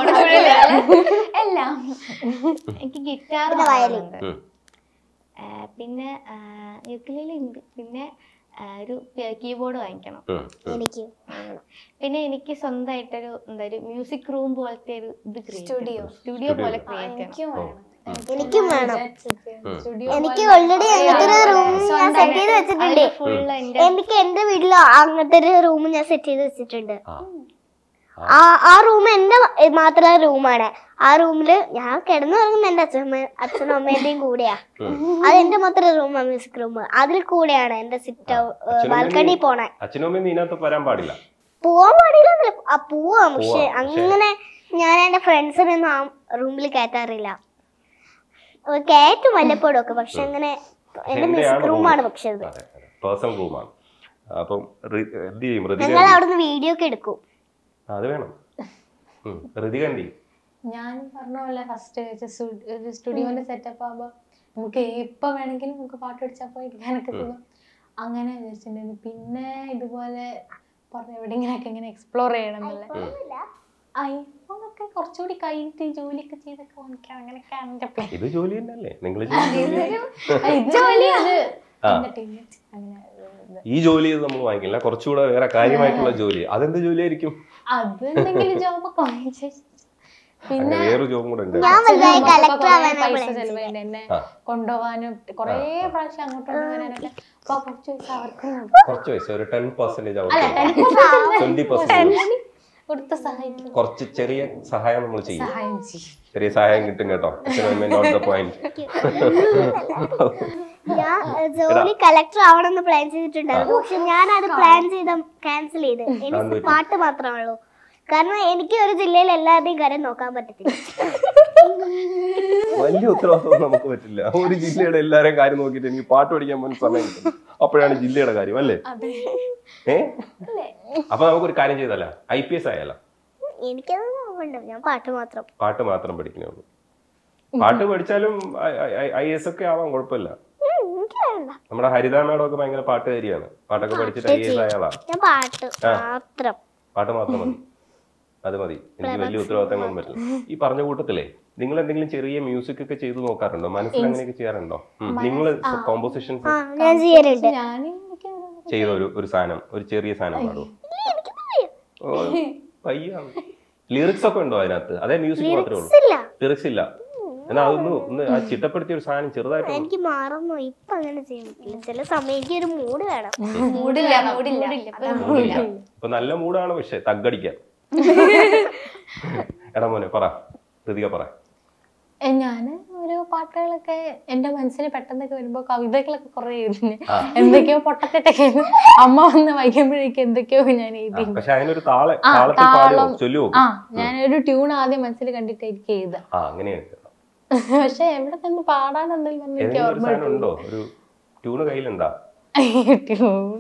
എല്ലാം എനിക്ക് ഗിറ്റാർ പിന്നെ വയലിൻ. വാങ്ങുന്നുണ്ട് ഉം. ആ, പിന്നെ യുക്കിലേലി ഉണ്ട് പിന്നെ ആ, ഒരു കീബോർഡ് വാങ്ങിക്കണം ഉം. ഉം. എനിക്ക് വാങ്ങണം. പിന്നെ എനിക്ക് സ്വന്തമായിട്ടൊരു എന്താ ഒരു മ്യൂസിക് റൂം പോലത്തെ ഒരു ഇത് Studio. സ്റ്റുഡിയോ പോലെ ക്രിയേറ്റ് ചെയ്യണം എനിക്കും വേണം എനിക്കും വേണം സ്റ്റുഡിയോ എനിക്ക് ഓൾറെഡി അങ്ങനത്തെ ഒരു റൂം ഞാൻ സെറ്റ് ചെയ്ത് വെച്ചിട്ടുണ്ട് ഫുള്ള് എൻ്റെ എനിക്ക് എന്റെ വീട്ടിൽ അങ്ങനത്തെ ഒരു റൂം ഞാൻ സെറ്റ് ചെയ്ത് വെച്ചിട്ടുണ്ട് ആ ആ ആ റൂം എന്റെ മാത്രമുള്ള റൂമാണ് ആ റൂമില് ഞാൻ കിടന്നുറങ്ങുന്ന എന്റെ അച്ഛനമ്മ അച്ഛനും അമ്മേന്റെയും കൂടെയാ അത് എന്റെ മാത്രം റൂമാണ് മ്യൂസിക് റൂം അതിൽ കൂടെയാണ് എന്റെ സിറ്റ് അച്ഛനും ബാൽക്കണി അമ്മയും പോണേ അച്ഛനും അമ്മയും ഇതിനകത്ത് വരാൻ പാടില്ല പോവാൻ പാടില്ല ആ പോവാം പക്ഷെ പോവാം, പക്ഷേ- അങ്ങനെ ഞാൻ എന്റെ ഫ്രണ്ട്സിനൊന്നും ആ റൂമിൽ കയറ്റാറില്ല അവ കയറ്റും വല്ലപ്പോഴും ഒക്കെ പക്ഷെ അങ്ങനെ എന്റെ എന്റെയാണ് മ്യൂസിക് room. റൂമാണ് പക്ഷെ അത് അതെ പേഴ്സണൽ റൂമാണ് അപ്പം റി- എന്ത് ചെയ്യും ഋതിക ഞങ്ങൾ അവിടുന്ന് വീഡിയോ ഒക്കെ എടുക്കും ആ, അത് വേണം ഉം. ഋതിക എന്ത് ചെയ്യും ഞാൻ പറഞ്ഞ പോലെ ഫസ്റ്റ് ഒരു സ്റ്റുഡിയോന്റെ സെറ്റപ്പ് ആകുമ്പോ നമുക്ക് എപ്പോ വേണമെങ്കിലും നമുക്ക് പാട്ട് പഠിച്ചാൽ പോയി ഇരിക്കാനൊക്കെ തോന്നും അങ്ങനെ വിചാരിച്ചിട്ടുണ്ടായിരുന്നു പിന്നെ ഇതുപോലെ പറഞ്ഞ എവിടെയെങ്കിലൊക്കെ ഇങ്ങനെ എക്സ്പ്ലോർ ചെയ്യണം എന്നുള്ള ഐഫോൺ ഒക്കെ കുറച്ചുകൂടി കഴിഞ്ഞിട്ട് ജോലിയൊക്കെ ചെയ്തൊക്കെ വാങ്ങിക്കാം അങ്ങനെയൊക്കെയാണ് എൻ്റെ പ്ലാൻ ഇത് ജോലി തന്നെയല്ലേ നിങ്ങൾ ജോലി അത് ആ. entertainment. അങ്ങനെ ഇത്. ഈ ജോലി ഇത് നമ്മൾ വാങ്ങിക്കില്ല കുറച്ചുകൂടെ വേറെ കാര്യമായിട്ടുള്ള ജോലി അതെന്ത് ജോലിയായിരിക്കും അത് എന്തെങ്കിലും ജോബൊക്കെ വാങ്ങിച്ചു പിന്നെ അങ്ങനെ വേറൊരു ജോബും കൂടെ ഉണ്ട് ഞാൻ വലുതായി നമുക്കിപ്പോ കളക്ടർ കുറേ ആവാനാ പൈസ plan ചെലവായിട്ട് എന്നെ ആ. കൊണ്ടുപോകാനും കുറേ പ്രാവശ്യം അങ്ങോട്ടും വരാനൊക്കെ അപ്പൊ കുറച്ച് പൈസ അവർക്കും കുറച്ച് പൈസ ഒരു ടെൻ പെർസെന്റേജ് അല്ല അവർക്ക് ട്വന്റി പെർസെന്റേജ് കൊടുത്ത് സഹായിക്കും കുറച്ച് ചെറിയ സഹായം നമ്മൾ ചെയ്യും സഹായം ചെയ്യും ചെറിയ സഹായം കിട്ടും കേട്ടോ നോട്ട് ദ പോയിന്റ് ഞാൻ ഏഹ്, ജോലി കളക്ടർ ആവണമെന്ന് പ്ലാൻ ചെയ്തിട്ടുണ്ടായിരുന്നു പക്ഷെ ഞാൻ അത് പ്ലാൻ ചെയ്ത ക്യാൻസൽ ചെയ്ത് എനിക്ക് പാട്ട് മാത്രമേ ഉള്ളൂ കാരണം എനിക്ക് ഒരു ജില്ലയിൽ എല്ലാവരുടെയും കാര്യം നോക്കാൻ പറ്റത്തില്ല വലിയ ഉത്തരവാദിത്വം നമുക്ക് പറ്റില്ല ഒരു ജില്ലയുടെ എല്ലാരെയും കാര്യം നോക്കിയിട്ട് എനിക്ക് പാട്ട് പഠിക്കാൻ പോലും സമയം കിട്ടും അപ്പോഴാണ് ജില്ലയുടെ കാര്യം അല്ലേ ഏ അപ്പൊ നമുക്കൊരു കാര്യം ചെയ്തല്ല ഐ പി എസ് ആയാലോ എനിക്കത് നോക്കണ്ട ഞാൻ പാട്ട് മാത്രം പാട്ട് മാത്രം പഠിക്കണേ ഉള്ളൂ പാട്ട് പഠിച്ചാലും ഐ എസ് ഒക്കെ ആവാൻ കുഴപ്പമില്ല ഉം, എനിക്ക് വേണ്ട നമ്മുടെ ഹരിത മേഡം ഒക്കെ ഭയങ്കര പാട്ടുകാരിയാണ് പാട്ടൊക്കെ പഠിച്ചിട്ട് ഐ എസ് ആയാളാ ഞാൻ പാട്ട് മാത്രം പാട്ട് മാത്രം മതി അത് മതി എനിക്ക് വലിയ ഉത്തരവാദിത്തങ്ങളൊന്നും പറ്റില്ല ഈ പറഞ്ഞ കൂട്ടത്തിലേ നിങ്ങൾ എന്തെങ്കിലും ചെറിയ മ്യൂസിക് ഒക്കെ ചെയ്തു നോക്കാറുണ്ടോ മനസ്സിൽ അങ്ങനെയൊക്കെ ചെയ്യാറുണ്ടോ നിങ്ങൾ കോമ്പോസിഷൻസ് ആ ഞാൻ ചെയ്യലുണ്ട് ഞാൻ ചെയ്ത ഒരു ഒരു സാധനം ഒരു ചെറിയ സാധനം പാടും പയ്യാണ് ലിറിക്സ് ഒക്കെ ഉണ്ടോ അതിനകത്ത് അതേ മ്യൂസിക് മാത്രമേ ഉള്ളൂ ഇല്ല ലിറിക്സ് ഇല്ല എന്നാ അതൊന്ന് ഒന്ന് ആ ചിട്ടപ്പെടുത്തിയ ഒരു സാധനം ചെറുതായിട്ട് ഒന്ന് എനിക്ക് മാറുന്നു ഇപ്പൊ അങ്ങനെ ചെയ്യാൻ പറ്റില്ല ചില സമയം എനിക്ക് ഒരു മൂഡ് വേണം മൂടില്ല മൂടില്ല ഇപ്പൊ മൂടില്ല. ഇപ്പൊ നല്ല മൂടാണ് പക്ഷെ തగ్గടിക്കാൻ എടാ മോനെ പറ ഋതിക പറ ഞാൻ ഓരോ പാട്ടുകളൊക്കെ എന്റെ മനസ്സിൽ പെട്ടെന്നൊക്കെ വരുമ്പോ കവിതകളൊക്കെ കുറെ എഴുതുന്നു ആ. എന്തൊക്കെയോ പൊട്ടത്തിട്ടൊക്കെ എഴുതും. അമ്മ വന്ന് വൈകുമ്പോഴേക്കും എന്തൊക്കെയോ ഞാൻ എഴുതി പക്ഷെ അതിനൊരു താള ആ, താളത്തിൽ പാടുവോ താളം. ചൊല്ലുവോ ആ ഞാനൊരു ട്യൂൺ ആദ്യം മനസ്സിൽ കണ്ടിട്ടായിരിക്കും എഴുതുക ആ അങ്ങനെയാണ് പക്ഷെ എവിടെ തന്നെ പാടാൻ എന്തെങ്കിലും പറഞ്ഞാൽ എനിക്ക് ഏതെങ്കിലും ഒരു ഓർമ്മ സാധനം ഉണ്ടോ ഒരു ട്യൂണ് കയ്യിലുണ്ടാ ട്യൂൺ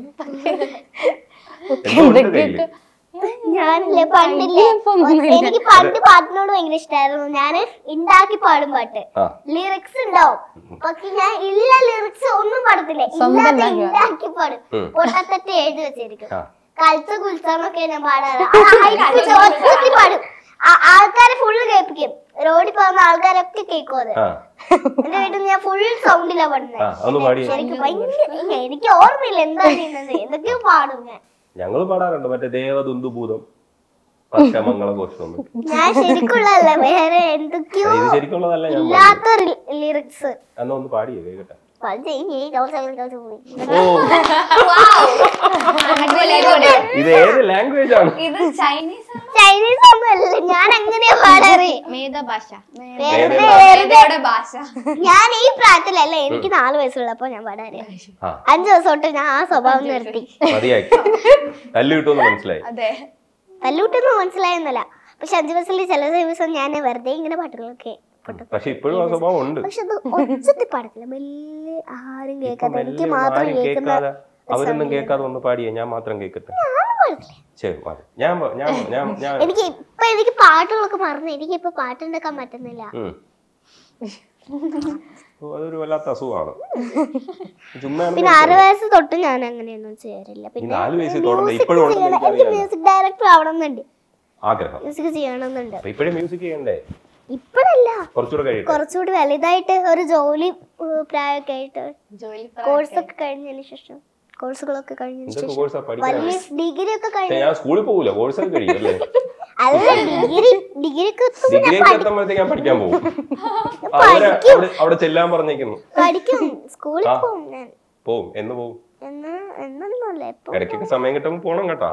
എന്തോ ഉണ്ട് കയ്യില് ഞാനില്ലേ പണ്ടില്ലേ എനിക്ക് പണ്ട് പാട്ടിനോട് ഭയങ്കര ഇഷ്ടമായിരുന്നു ഞാൻ ഉണ്ടാക്കി പാടും പാട്ട് ആ ലിറിക്സ് ഉണ്ടാവും പക്ഷെ ഞാൻ ഇല്ല ലിറിക്സ് ഒന്നും പാടത്തില്ല സ്വന്തം ഇല്ലാതെ ഉണ്ടാക്കി ഉണ്ടാക്കി പാടും ഉം. പൊട്ടത്തെറ്റ് എഴുതി വെച്ചിരിക്കും ആ കൽച്ച കുൽച്ചെന്നൊക്കെ ഞാൻ പാടാറ് ഒറ്റത്തി പാടും ആ- ആൾക്കാരെ ഫുള്ള് കേൾപ്പിക്കും റോഡിൽ പോകുന്ന ആൾക്കാരൊക്കെ കേൾക്കും അത് ആ എന്റെ വീട്ടിൽ നിന്ന് ഞാൻ ഫുൾ സൗണ്ടിലാ ആ പാടുന്നത് അതൊന്ന് പാടി ശരിക്കും ഭയങ്കര എനിക്ക് ഓർമ്മയില്ല എന്താ ചെയ്യുന്നത് എന്തൊക്കെയോ പാടും ഞാൻ ഞങ്ങൾ പാടാറുണ്ട് മറ്റേ ദേവദുന്ദുഭൂതം പക്ഷമംഗളഘോഷം ഞാൻ ശരിക്കുള്ളതല്ല വേറെ എന്തൊക്കെയോ ഇത് ശരിക്കുള്ളതല്ല ഞാൻ പാടിയത്. ഇല്ലാത്ത ലിറിക്സ് എന്നാ ഒന്ന് പാടിയേ കേക്കട്ടെ ഓ ഓ ഇത് ഏത് ലാംഗ്വേജ് ആണ് ഇത് ചൈനീസ് ചൈനീസ് ഒന്നും അല്ല ഞാൻ അങ്ങനെയാ പാടാറ് മേധ ഭാഷ വെറുതെ ഏതോടെ ഭാഷ ഞാൻ ഈ പ്രായത്തിലല്ല എനിക്ക് നാല് വയസ്സുള്ളപ്പോ ഞാൻ പാടാറ് ആ അഞ്ചു ദിവസം തൊട്ട് ഞാൻ ആ സ്വഭാവം നിർത്തി മതിയാക്കി തല്ലു കിട്ടുമെന്ന് മനസ്സിലായി അതെ തല്ലൂട്ടൊന്നും മനസ്സിലായെന്നല്ല പക്ഷെ അഞ്ചു വയസ്സിൽ ചില ദിവസം ഞാൻ വെറുതെ ഇങ്ങനെ പാട്ടുകളൊക്കെ പൊട്ടും പക്ഷെ ഇപ്പോഴും ആ സ്വഭാവം ഉണ്ട് പക്ഷെ അത് ഒച്ചത്തിൽ പാടത്തില്ല മെല്ലെ ആരും ഇപ്പൊ കേൾക്കാതെ എനിക്ക് മെല്ലെ മാത്രം ആരും കേൾക്കുന്ന കേൾക്കാതെ അവരൊന്നും കേൾക്കാതെ ഒന്ന് പാടിയേ ഞാൻ മാത്രം കേൾക്കട്ടെ ശരി മതി ഞാൻ പ- ഞാൻ ഞാൻ ഞാൻ എനിക്ക് ഇപ്പൊ എനിക്ക് പാട്ടുകളൊക്കെ മറന്നു എനിക്ക് ഇപ്പൊ പാട്ടുണ്ടാക്കാൻ പറ്റുന്നില്ല ഉം. ഓ, അതൊരു വല്ലാത്ത അസുഖമാണ് ചുമ്മാ പിന്നെ ആറ് വയസ്സ് തൊട്ട് ഞാൻ അങ്ങനെയൊന്നും ചെയ്യാറില്ല ഈ പിന്നെ നാല് വയസ്സിൽ തുടങ്ങി music ഇപ്പോഴും ഉണ്ടെന്ന് ചെയ്യണം. എനിക്ക് എനിക്കറിയാം മ്യൂസിക് ഡയറക്ടർ ആവണമെന്നുണ്ട് ആഗ്രഹം മ്യൂസിക് ചെയ്യണമെന്നുണ്ട് അപ്പൊ ഇപ്പോഴും മ്യൂസിക് ചെയ്യണ്ടേ ഇപ്പോഴല്ല കുറച്ചുകൂടെ കഴിയട്ടെ കുറച്ചുകൂടി വലുതായിട്ട് ഒരു ജോലി ഏഹ്, പ്രായമൊക്കെ ആയിട്ട് ജോലി കോഴ്സ് ഒക്കെ കഴിഞ്ഞതിന് ശേഷം കോഴ്സുകളൊക്കെ കഴിഞ്ഞതിന് എന്തൊക്കെ ശേഷം കോഴ്സാ പഠിക്കാൻ വലിയ ഡിഗ്രി ഒക്കെ പക്ഷെ കഴിഞ്ഞു ഞാൻ സ്കൂളിൽ പോകൂല കോഴ്സ് ഒക്കെ കഴിയും അല്ലേ അല്ല ഡിഗ്രി ഡിഗ്രി ഒക്കെ എത്തുമ്പോ ഡിഗ്രി ഒക്കെ എത്തുമ്പോഴത്തേക്ക് ഞാൻ പഠിക്കാൻ പോകും അവരെ അവിടെ അവിടെ ചെല്ലാൻ പറഞ്ഞേക്കുന്നു പഠിക്കും സ്കൂളിൽ ആ. പോകും ഞാൻ പോവും എന്ന് പോവും എന്നാ എന്നൊന്നുമല്ല എപ്പോ ഇടയ്ക്കൊക്കെ സമയം കിട്ടുമ്പോൾ പോണം കേട്ടാ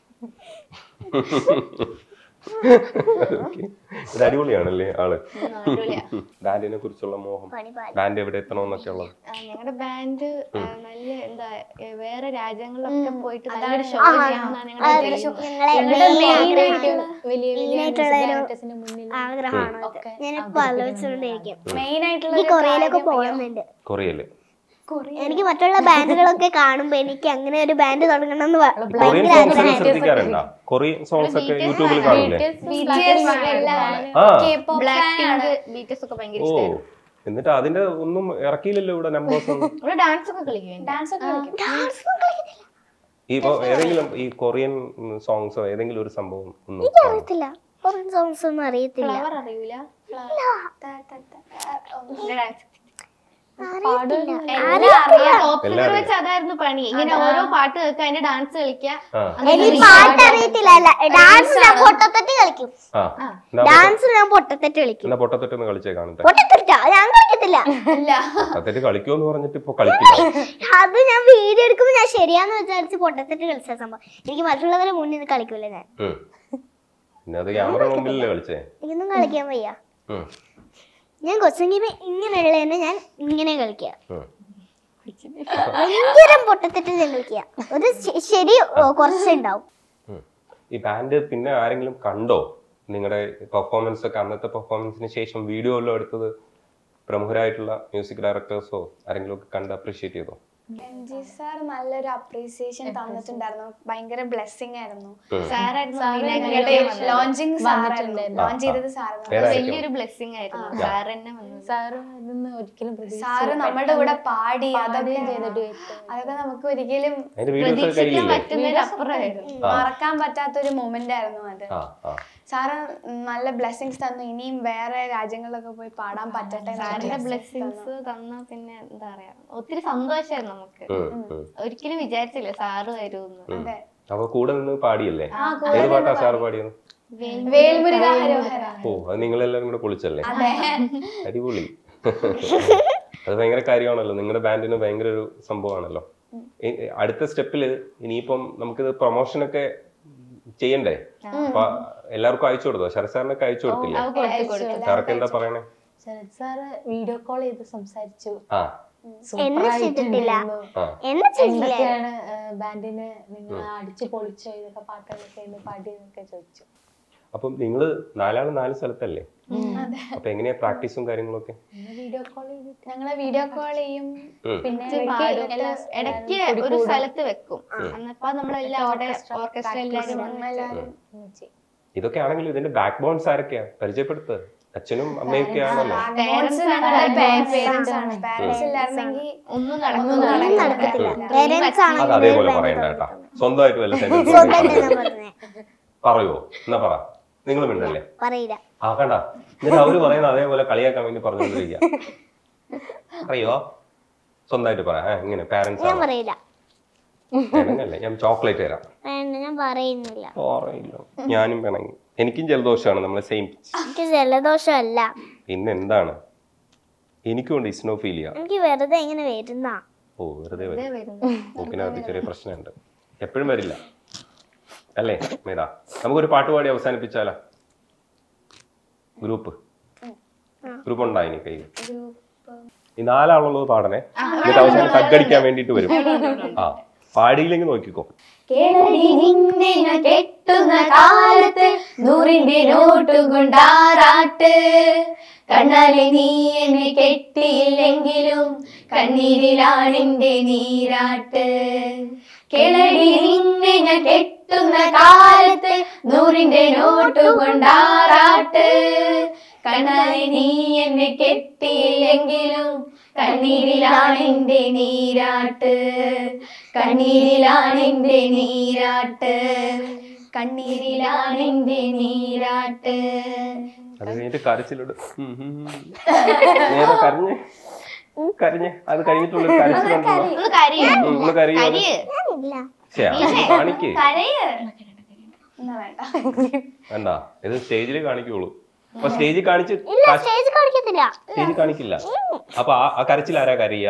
ഇത് അടിപൊളിയാണല്ലേ ആള് ബാൻഡിനെ കുറിച്ചുള്ള മോഹം പണി പാടി ബാൻഡ് എവിടെ എത്തണമെന്നൊക്കെ ഉള്ളത് ഞങ്ങളുടെ ബാൻഡ് നല്ല എന്താ ഏ, വേറെ രാജ്യങ്ങളിലൊക്കെ പോയിട്ട് നല്ലൊരു ഷോ ആ, ചെയ്യണമെന്നാണ് ആ, ഞങ്ങളുടെ dream. ഞങ്ങളെ ഞങ്ങളുടെ വലിയ main ആയിട്ട് ആഗ്രഹമാണ്. വലിയ വലിയ മെയിനായിട്ടുള്ള music ഒരു directors-ന്റെ മുന്നിൽ ആഗ്രഹമാണ് അത് ഒക്കെ ഞാനിപ്പോ ആലോചിച്ചുകൊണ്ടിരിക്കും മെയിൻ ആയിട്ടുള്ള എനിക്ക് കൊറിയയിലൊക്കെ പോകണമെന്നുണ്ട് കൊറിയയില് എനിക്ക് മറ്റുള്ള ബാൻഡുകളൊക്കെ കാണുമ്പോ എനിക്ക് അങ്ങനെ ഒരു ബാൻഡ് തുടങ്ങണം എന്ന് കൊറിയൻ ഭയങ്കര സോങ്സ് ഒക്കെ ആഗ്രഹമായിരുന്നു ശ്രദ്ധിക്കാറുണ്ടോ കൊറിയൻ സോങ്സ് ഒക്കെ യൂട്യൂബിൽ കാണില്ലേ BTS എല്ലാം ആ K-pop ബ്ലാക്ക് fan ആണ്. പിങ്ക് ബീറ്റസ് ഒക്കെ ഭയങ്കര ഓ ഇഷ്ടമായിരുന്നു എന്നിട്ട് അതിന്റെ ഒന്നും ഇറക്കിയില്ലല്ലോ ഇവിടെ നമ്പേഴ്സ് ഒന്നും ഇവിടെ ഡാൻസ് ഒക്കെ കളിക്കും ഡാൻസ് ഒക്കെ കളിക്കും ഈ ഇപ്പൊ ഏതെങ്കിലും ഈ കൊറിയൻ സോങ്സോ ഏതെങ്കിലും ഒരു സംഭവം ഒന്ന് എനിക്ക് അറിയത്തില്ല കൊറിയൻ സോങ്സ് ഒന്നും അറിയത്തില്ല ഫ്ലവർ അറിയൂല ത- ത- ത- ഡാൻസ് അറിയത്തില്ല എല്ലാം അറിയാം ടോപ്പ് എല്ലാം സിംഗർ വെച്ച് അതായിരുന്നു പണി ഇങ്ങനെ ഓരോ പാട്ട് കേൾക്കുക അതിന്റെ ഡാൻസ് കളിക്കുക ആ എനിക്ക് പാട്ട് അറിയത്തില്ല ഡാൻസ് ഞാൻ പൊട്ടത്തെറ്റ് കളിക്കും ആ എന്നാ ഡാൻസ് ഞാൻ പൊട്ടത്തെറ്റ് കളിക്കും എന്നാ പൊട്ടത്തൊട്ടൊന്ന് കളിച്ചേ കാണട്ടെ പൊട്ടത്തെറ്റാ ഞാൻ കളിക്കത്തില്ല പൊട്ടത്തെറ്റ് കളിക്കുമെന്ന് പറഞ്ഞിട്ട് ഇപ്പൊ കളിക്കില്ല അത് ഞാൻ വീഡിയോ എടുക്കുമ്പോ ഞാൻ ശരിയാന്ന് വിചാരിച്ച് പൊട്ടത്തെറ്റ് കളിച്ച സംഭവം എനിക്ക് മറ്റുള്ളവരെ മുന്നിൽ നിന്ന് കളിക്കൂല ഞാൻ ഉം. പിന്നെ അത് ക്യാമറ മുമ്പിലല്ലേ കളിച്ചേ എനിക്കൊന്നും കളിക്കാൻ വയ്യ ഉം. ഞാൻ കൊച്ചെങ്കിൽ ഇങ്ങനെയുള്ളതിനെ ഞാൻ ഇങ്ങനെ കളിക്കുക ഉം. ഭയങ്കര പൊട്ടത്തെറ്റ് ഞാൻ കളിക്കുക ഒരു ശ- ശരി ഓ, കുറച്ചുണ്ടാവും ഉം. ഈ ബാൻഡ് പിന്നെ ആരെങ്കിലും കണ്ടോ നിങ്ങളുടെ പെർഫോമൻസ് ഒക്കെ അന്നത്തെ പെർഫോമൻസിന് ശേഷം വീഡിയോ എല്ലാം എടുത്തത് പ്രമുഖരായിട്ടുള്ള മ്യൂസിക് ഡയറക്ടേഴ്സോ ആരെങ്കിലും ഒക്കെ കണ്ട് അപ്രീഷിയേറ്റ് ചെയ്തോ എം ജി സാർ നല്ലൊരു അപ്രീസിയേഷൻ തന്നിട്ടുണ്ടായിരുന്നു ഭയങ്കര ബ്ലെസ്സിങ് ആയിരുന്നു സാറായിരുന്നു ലോഞ്ചിങ് സാറായിരുന്നു വന്നിട്ടുണ്ടായിരുന്നു. ലോഞ്ച് ചെയ്തത് സാറായിരുന്നു വേറെ ആയിരിക്കും വലിയൊരു ബ്ലെസ്സിങ് ആയിരുന്നു സാർ തന്നെ വന്നത് സാറ് അതൊന്നും ഒരിക്കലും സാറ് നമ്മുടെ കൂടെ പാടി അതൊക്കെ ചെയ്ത duet. അതൊക്കെ നമുക്ക് ഒരിക്കലും അതിന്റെ വീഡിയോസ് ഒക്കെ പ്രതീക്ഷിക്കാൻ കയ്യിലില്ലേ പറ്റുന്നൊരു അപ്പുറമായിരുന്നു മറക്കാൻ പറ്റാത്തൊരു മൊമെന്റ് ആയിരുന്നു അത് ആ ആ സാറ് നല്ല ബ്ലെസ്സിങ്സ് തന്നു ഇനിയും വേറെ രാജ്യങ്ങളിലൊക്കെ പോയി പാടാൻ പറ്റട്ടെ എന്ന് സാറിന്റെ blessings ബ്ലെസ്സിങ്സ് തന്ന പിന്നെ എന്താ പറയാ ഒത്തിരി സന്തോഷമായിരുന്നു നമുക്ക് ഉം, ഉം, ഒരിക്കലും വിചാരിച്ചില്ല സാറ് വരുമെന്ന് ഉം. അതെ. അപ്പൊ കൂടെ നിന്ന് പാടിയല്ലേ ആ, കൂടെ ഏത് നിന്ന് പാട്ടാ സാറ് പാടിയത് വേൽമുരുക ഹരോഹര ഓ അത് നിങ്ങളെല്ലാരും കൂടെ പൊളിച്ചല്ലേ അടിപൊളി അത് ഭയങ്കര കാര്യമാണല്ലോ നിങ്ങളുടെ ബാൻഡിന് ഭയങ്കര ഒരു സംഭവമാണല്ലോ ഇ- അടുത്ത സ്റ്റെപ്പില് ഇനിയിപ്പം നമുക്കിത് പ്രൊമോഷനൊക്കെ ചെയ്യണ്ടേ അപ്പൊ എല്ലാവർക്കും അയച്ചു കൊടുത്തോ ശരത് സാറിനൊക്കെ അയച്ചു കൊടുത്തില്ലേ സാറൊക്കെ എന്താ പറയണേ ശരത് സാറ് വീഡിയോ കോൾ ചെയ്ത് സംസാരിച്ചു ആ എന്നെ ചെയ്തിട്ടില്ല ആ എന്നെ ചെയ്തില്ല എന്തൊക്കെയാണ് ബാൻഡിന് നിങ്ങൾ അടിച്ചു പൊളിച്ചോ ഇതൊക്കെ പാട്ടുകളൊക്കെ ഉണ്ട് പാടിയെന്നൊക്കെ ചോദിച്ചു അപ്പം നിങ്ങള് നാലാള് നാല് സ്ഥലത്തല്ലേ അപ്പൊ എങ്ങനെയാ പ്രാക്ടീസും കാര്യങ്ങളൊക്കെ വീഡിയോ കോൾ ചെയ്തിട്ട് ഞങ്ങളെ വീഡിയോ കോൾ ചെയ്യും ഉം. പിന്നെ ഇടയ്ക്ക് പാടും. എല്ലാ ഇടയ്ക്ക് ഒരു സ്ഥലത്ത് വെക്കും അന്നപ്പോ നമ്മളെല്ലാം അവിടെ ഓർക്കസ്ട്ര എല്ലാരും വന്നിട്ട് ഒന്നിച്ച്. ഇതൊക്കെ ആണെങ്കിലും ഇതിന്റെ ബാക്ക് ബോൺസ് ആരൊക്കെയാ പരിചയപ്പെടുത്തുക അച്ഛനും അമ്മയൊക്കെ ആണല്ലോ Parents ആണ് Parents ആണ്. പാരന്റ്സ് ഇല്ലായിരുന്നെങ്കിൽ ഒന്നും ഒന്നും നടക്കുന്നില്ല നടക്കത്തില്ല പേരൻസ് അത് ആണെങ്കിൽ അതേപോലെ പറയണ്ട കേട്ടാ സ്വന്തമായിട്ട് വല്ല sentence സ്വന്തം പറയ്. തന്നെ പറഞ്ഞേ പറയുവോ എന്നാ പറ നിങ്ങൾ മിണ്ടല്ലേ പറയില്ല ആ കണ്ട എന്നിട്ട് അവര് പറയുന്ന അതേപോലെ കളിയാക്കാൻ വേണ്ടി പറഞ്ഞുകൊണ്ടിരിക്കുക അറിയോ സ്വന്തമായിട്ട് പറ ആ, ഇങ്ങനെ പാരന്റ്സ് ഞാൻ പറയില്ല പിണങ്ങല്ലേ ഞാൻ ചോക്ലേറ്റ് തരാം വേണ്ട ഞാൻ പറയുന്നില്ല പറയില്ല ഞാനും പിണങ്ങി എനിക്കും ജലദോഷമാണ് നമ്മളെ സെയിം എനിക്ക് ജലദോഷമല്ല പിന്നെ എന്താണ് എനിക്കുണ്ട് ഇസ്നോഫീലിയ എനിക്ക് വെറുതെ ഇങ്ങനെ വരുന്ന ഓ വെറുതെ വരും മൂക്കിനകത്ത് ചെറിയ പ്രശ്നമുണ്ട് എപ്പോഴും വരില്ല അല്ലേ മേഡാ നമുക്കൊരു പാട്ട് പാടി അവസാനിപ്പിച്ചാലോ ഗ്രൂപ്പ് ഗ്രൂപ്പ് ഉണ്ടായി ഇനി കയ്യിൽ ഈ നാലാളുള്ളത് പാടണേ എന്നിട്ട് അവസാനം തగ్గടിക്കാൻ വേണ്ടിട്ട് വരും ആ പാടിയില്ലെങ്കിൽ നോക്കിക്കോ കേളടി നിന്നെ ഞാൻ കെട്ടുന്ന കാലത്ത് നൂറിന്റെ നോട്ട് കൊണ്ടാറാട്ട് കണ്ണാലെ നീ എന്നെ കെട്ടിയില്ലെങ്കിലും കണ്ണീരിലാണെന്റെ നീരാട്ട് കേളടി നിന്നെ ഞാൻ കെട്ടുന്ന കാലത്ത് നൂറിന്റെ നോട്ട് കൊണ്ടാറാട്ട് കണ്ണാലെ നീ എന്നെ കെട്ടിയില്ലെങ്കിലും കണ്ണീരിലാണെന്റെ നീരാട്ട് കണ്ണീരിലാണെന്റെ നീരാട്ട് കണ്ണീരിലാണെന്റെ നീരാട്ട് അത് കഴിഞ്ഞിട്ട് കരച്ചിലിട് ഉം, ഉം, ഉം. നേരെ കരഞ്ഞ് കരഞ്ഞ് അത് കഴിഞ്ഞിട്ടുള്ള കരച്ചിലുണ്ടല്ലോ ഒന്ന് കരയും ഉം, ഒന്ന് കരയോ കരയ് ഇല്ല ശ്ശെ, അത് കാണിക്ക് കരയ് എന്നാ വേണ്ട എന്താ ഇത് സ്റ്റേജിൽ കാണിക്കുള്ളൂ അപ്പൊ സ്റ്റേജിൽ കാണിച്ച് ഇല്ല സ്റ്റേജ് കളിക്കത്തില്ല സ്റ്റേജിൽ കാണിക്കില്ല അപ്പൊ ആ- ആ കരച്ചിൽ ആരാ കരയ്യ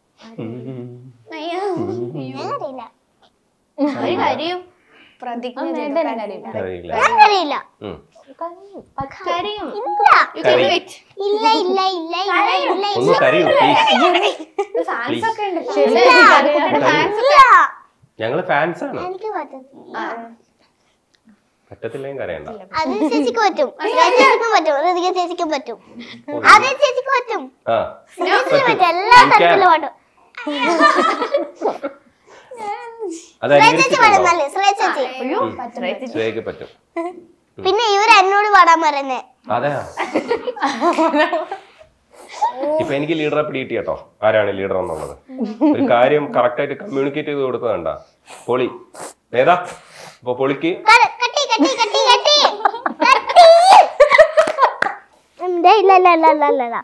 ഞാൻ അറിയില്ല അവര് കരയും പ്രതിജ്ഞ കരയില്ല ഞാൻ അറിയില്ല ഉം. കരയും ഇല്ല You can do it. ഇല്ല ഇല്ല ഇല്ല ഇല്ല ഇല്ല ഒന്ന് കരയൂ പ്ലീസ് ഫാൻസ് ഒക്കെ ഉണ്ട് ഇല്ല ഞങ്ങള് ഫാൻസ് ആണ് എനിക്ക് പറ്റത്തില്ല പറ്റത്തില്ലെങ്കിൽ കരയണ്ട അത് ചേച്ചിക്ക് പറ്റും ചേച്ചിക്കും പറ്റും ഋതിക ചേച്ചിക്കും പറ്റും അത് ചേച്ചിക്ക് പറ്റും ആ ചേച്ചിക്ക് പറ്റും എല്ലാ You can. തരത്തിലും പാടും അത് ശ്രേയ ചേച്ചി പാടും അനുകരിച്ചിട്ടുണ്ടോ നല്ല ശ്രേയ ചേച്ചി ശ്രേയക്ക് പറ്റും പിന്നെ ഇവർ എന്നോട് പാടാൻ പറയുന്നേ അതെ ഇപ്പൊ എനിക്ക് ലീഡറെ പിടികിട്ടി കേട്ടോ ആരാണ് ലീഡർ എന്നുള്ളത് ഒരു കാര്യം കറക്റ്റ് ആയിട്ട് കമ്മ്യൂണിക്കേറ്റ് ചെയ്ത് കൊടുത്തതണ്ട പൊളി ഏതാ അപ്പൊ പൊളിക്ക് ക- കട്ടി കട്ടി കട്ടി കട്ടി കട്ടി ഉം, ദേ, ഇല്ല ഇല്ല ഇല്ല ഇല്ല ഇല്ല ഇല്ല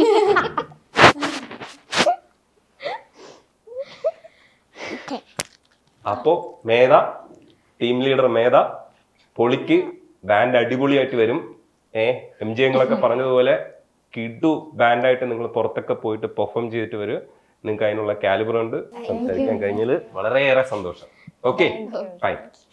അപ്പോ മേധ ടീം ലീഡർ മേധ പൊളിക്ക് ബാൻഡ് അടിപൊളിയായിട്ട് വരും ഏ എം ജി എങ്ങളൊക്കെ പറഞ്ഞതുപോലെ കിഡു ബാൻഡായിട്ട് നിങ്ങൾ പുറത്തൊക്കെ പോയിട്ട് പെർഫോം ചെയ്തിട്ട് വരും നിങ്ങൾക്ക് അതിനുള്ള കാലിബർ ഉണ്ട് സംസാരിക്കാൻ കഴിഞ്ഞതിൽ വളരെയേറെ സന്തോഷം ഓക്കെ ഫൈൻ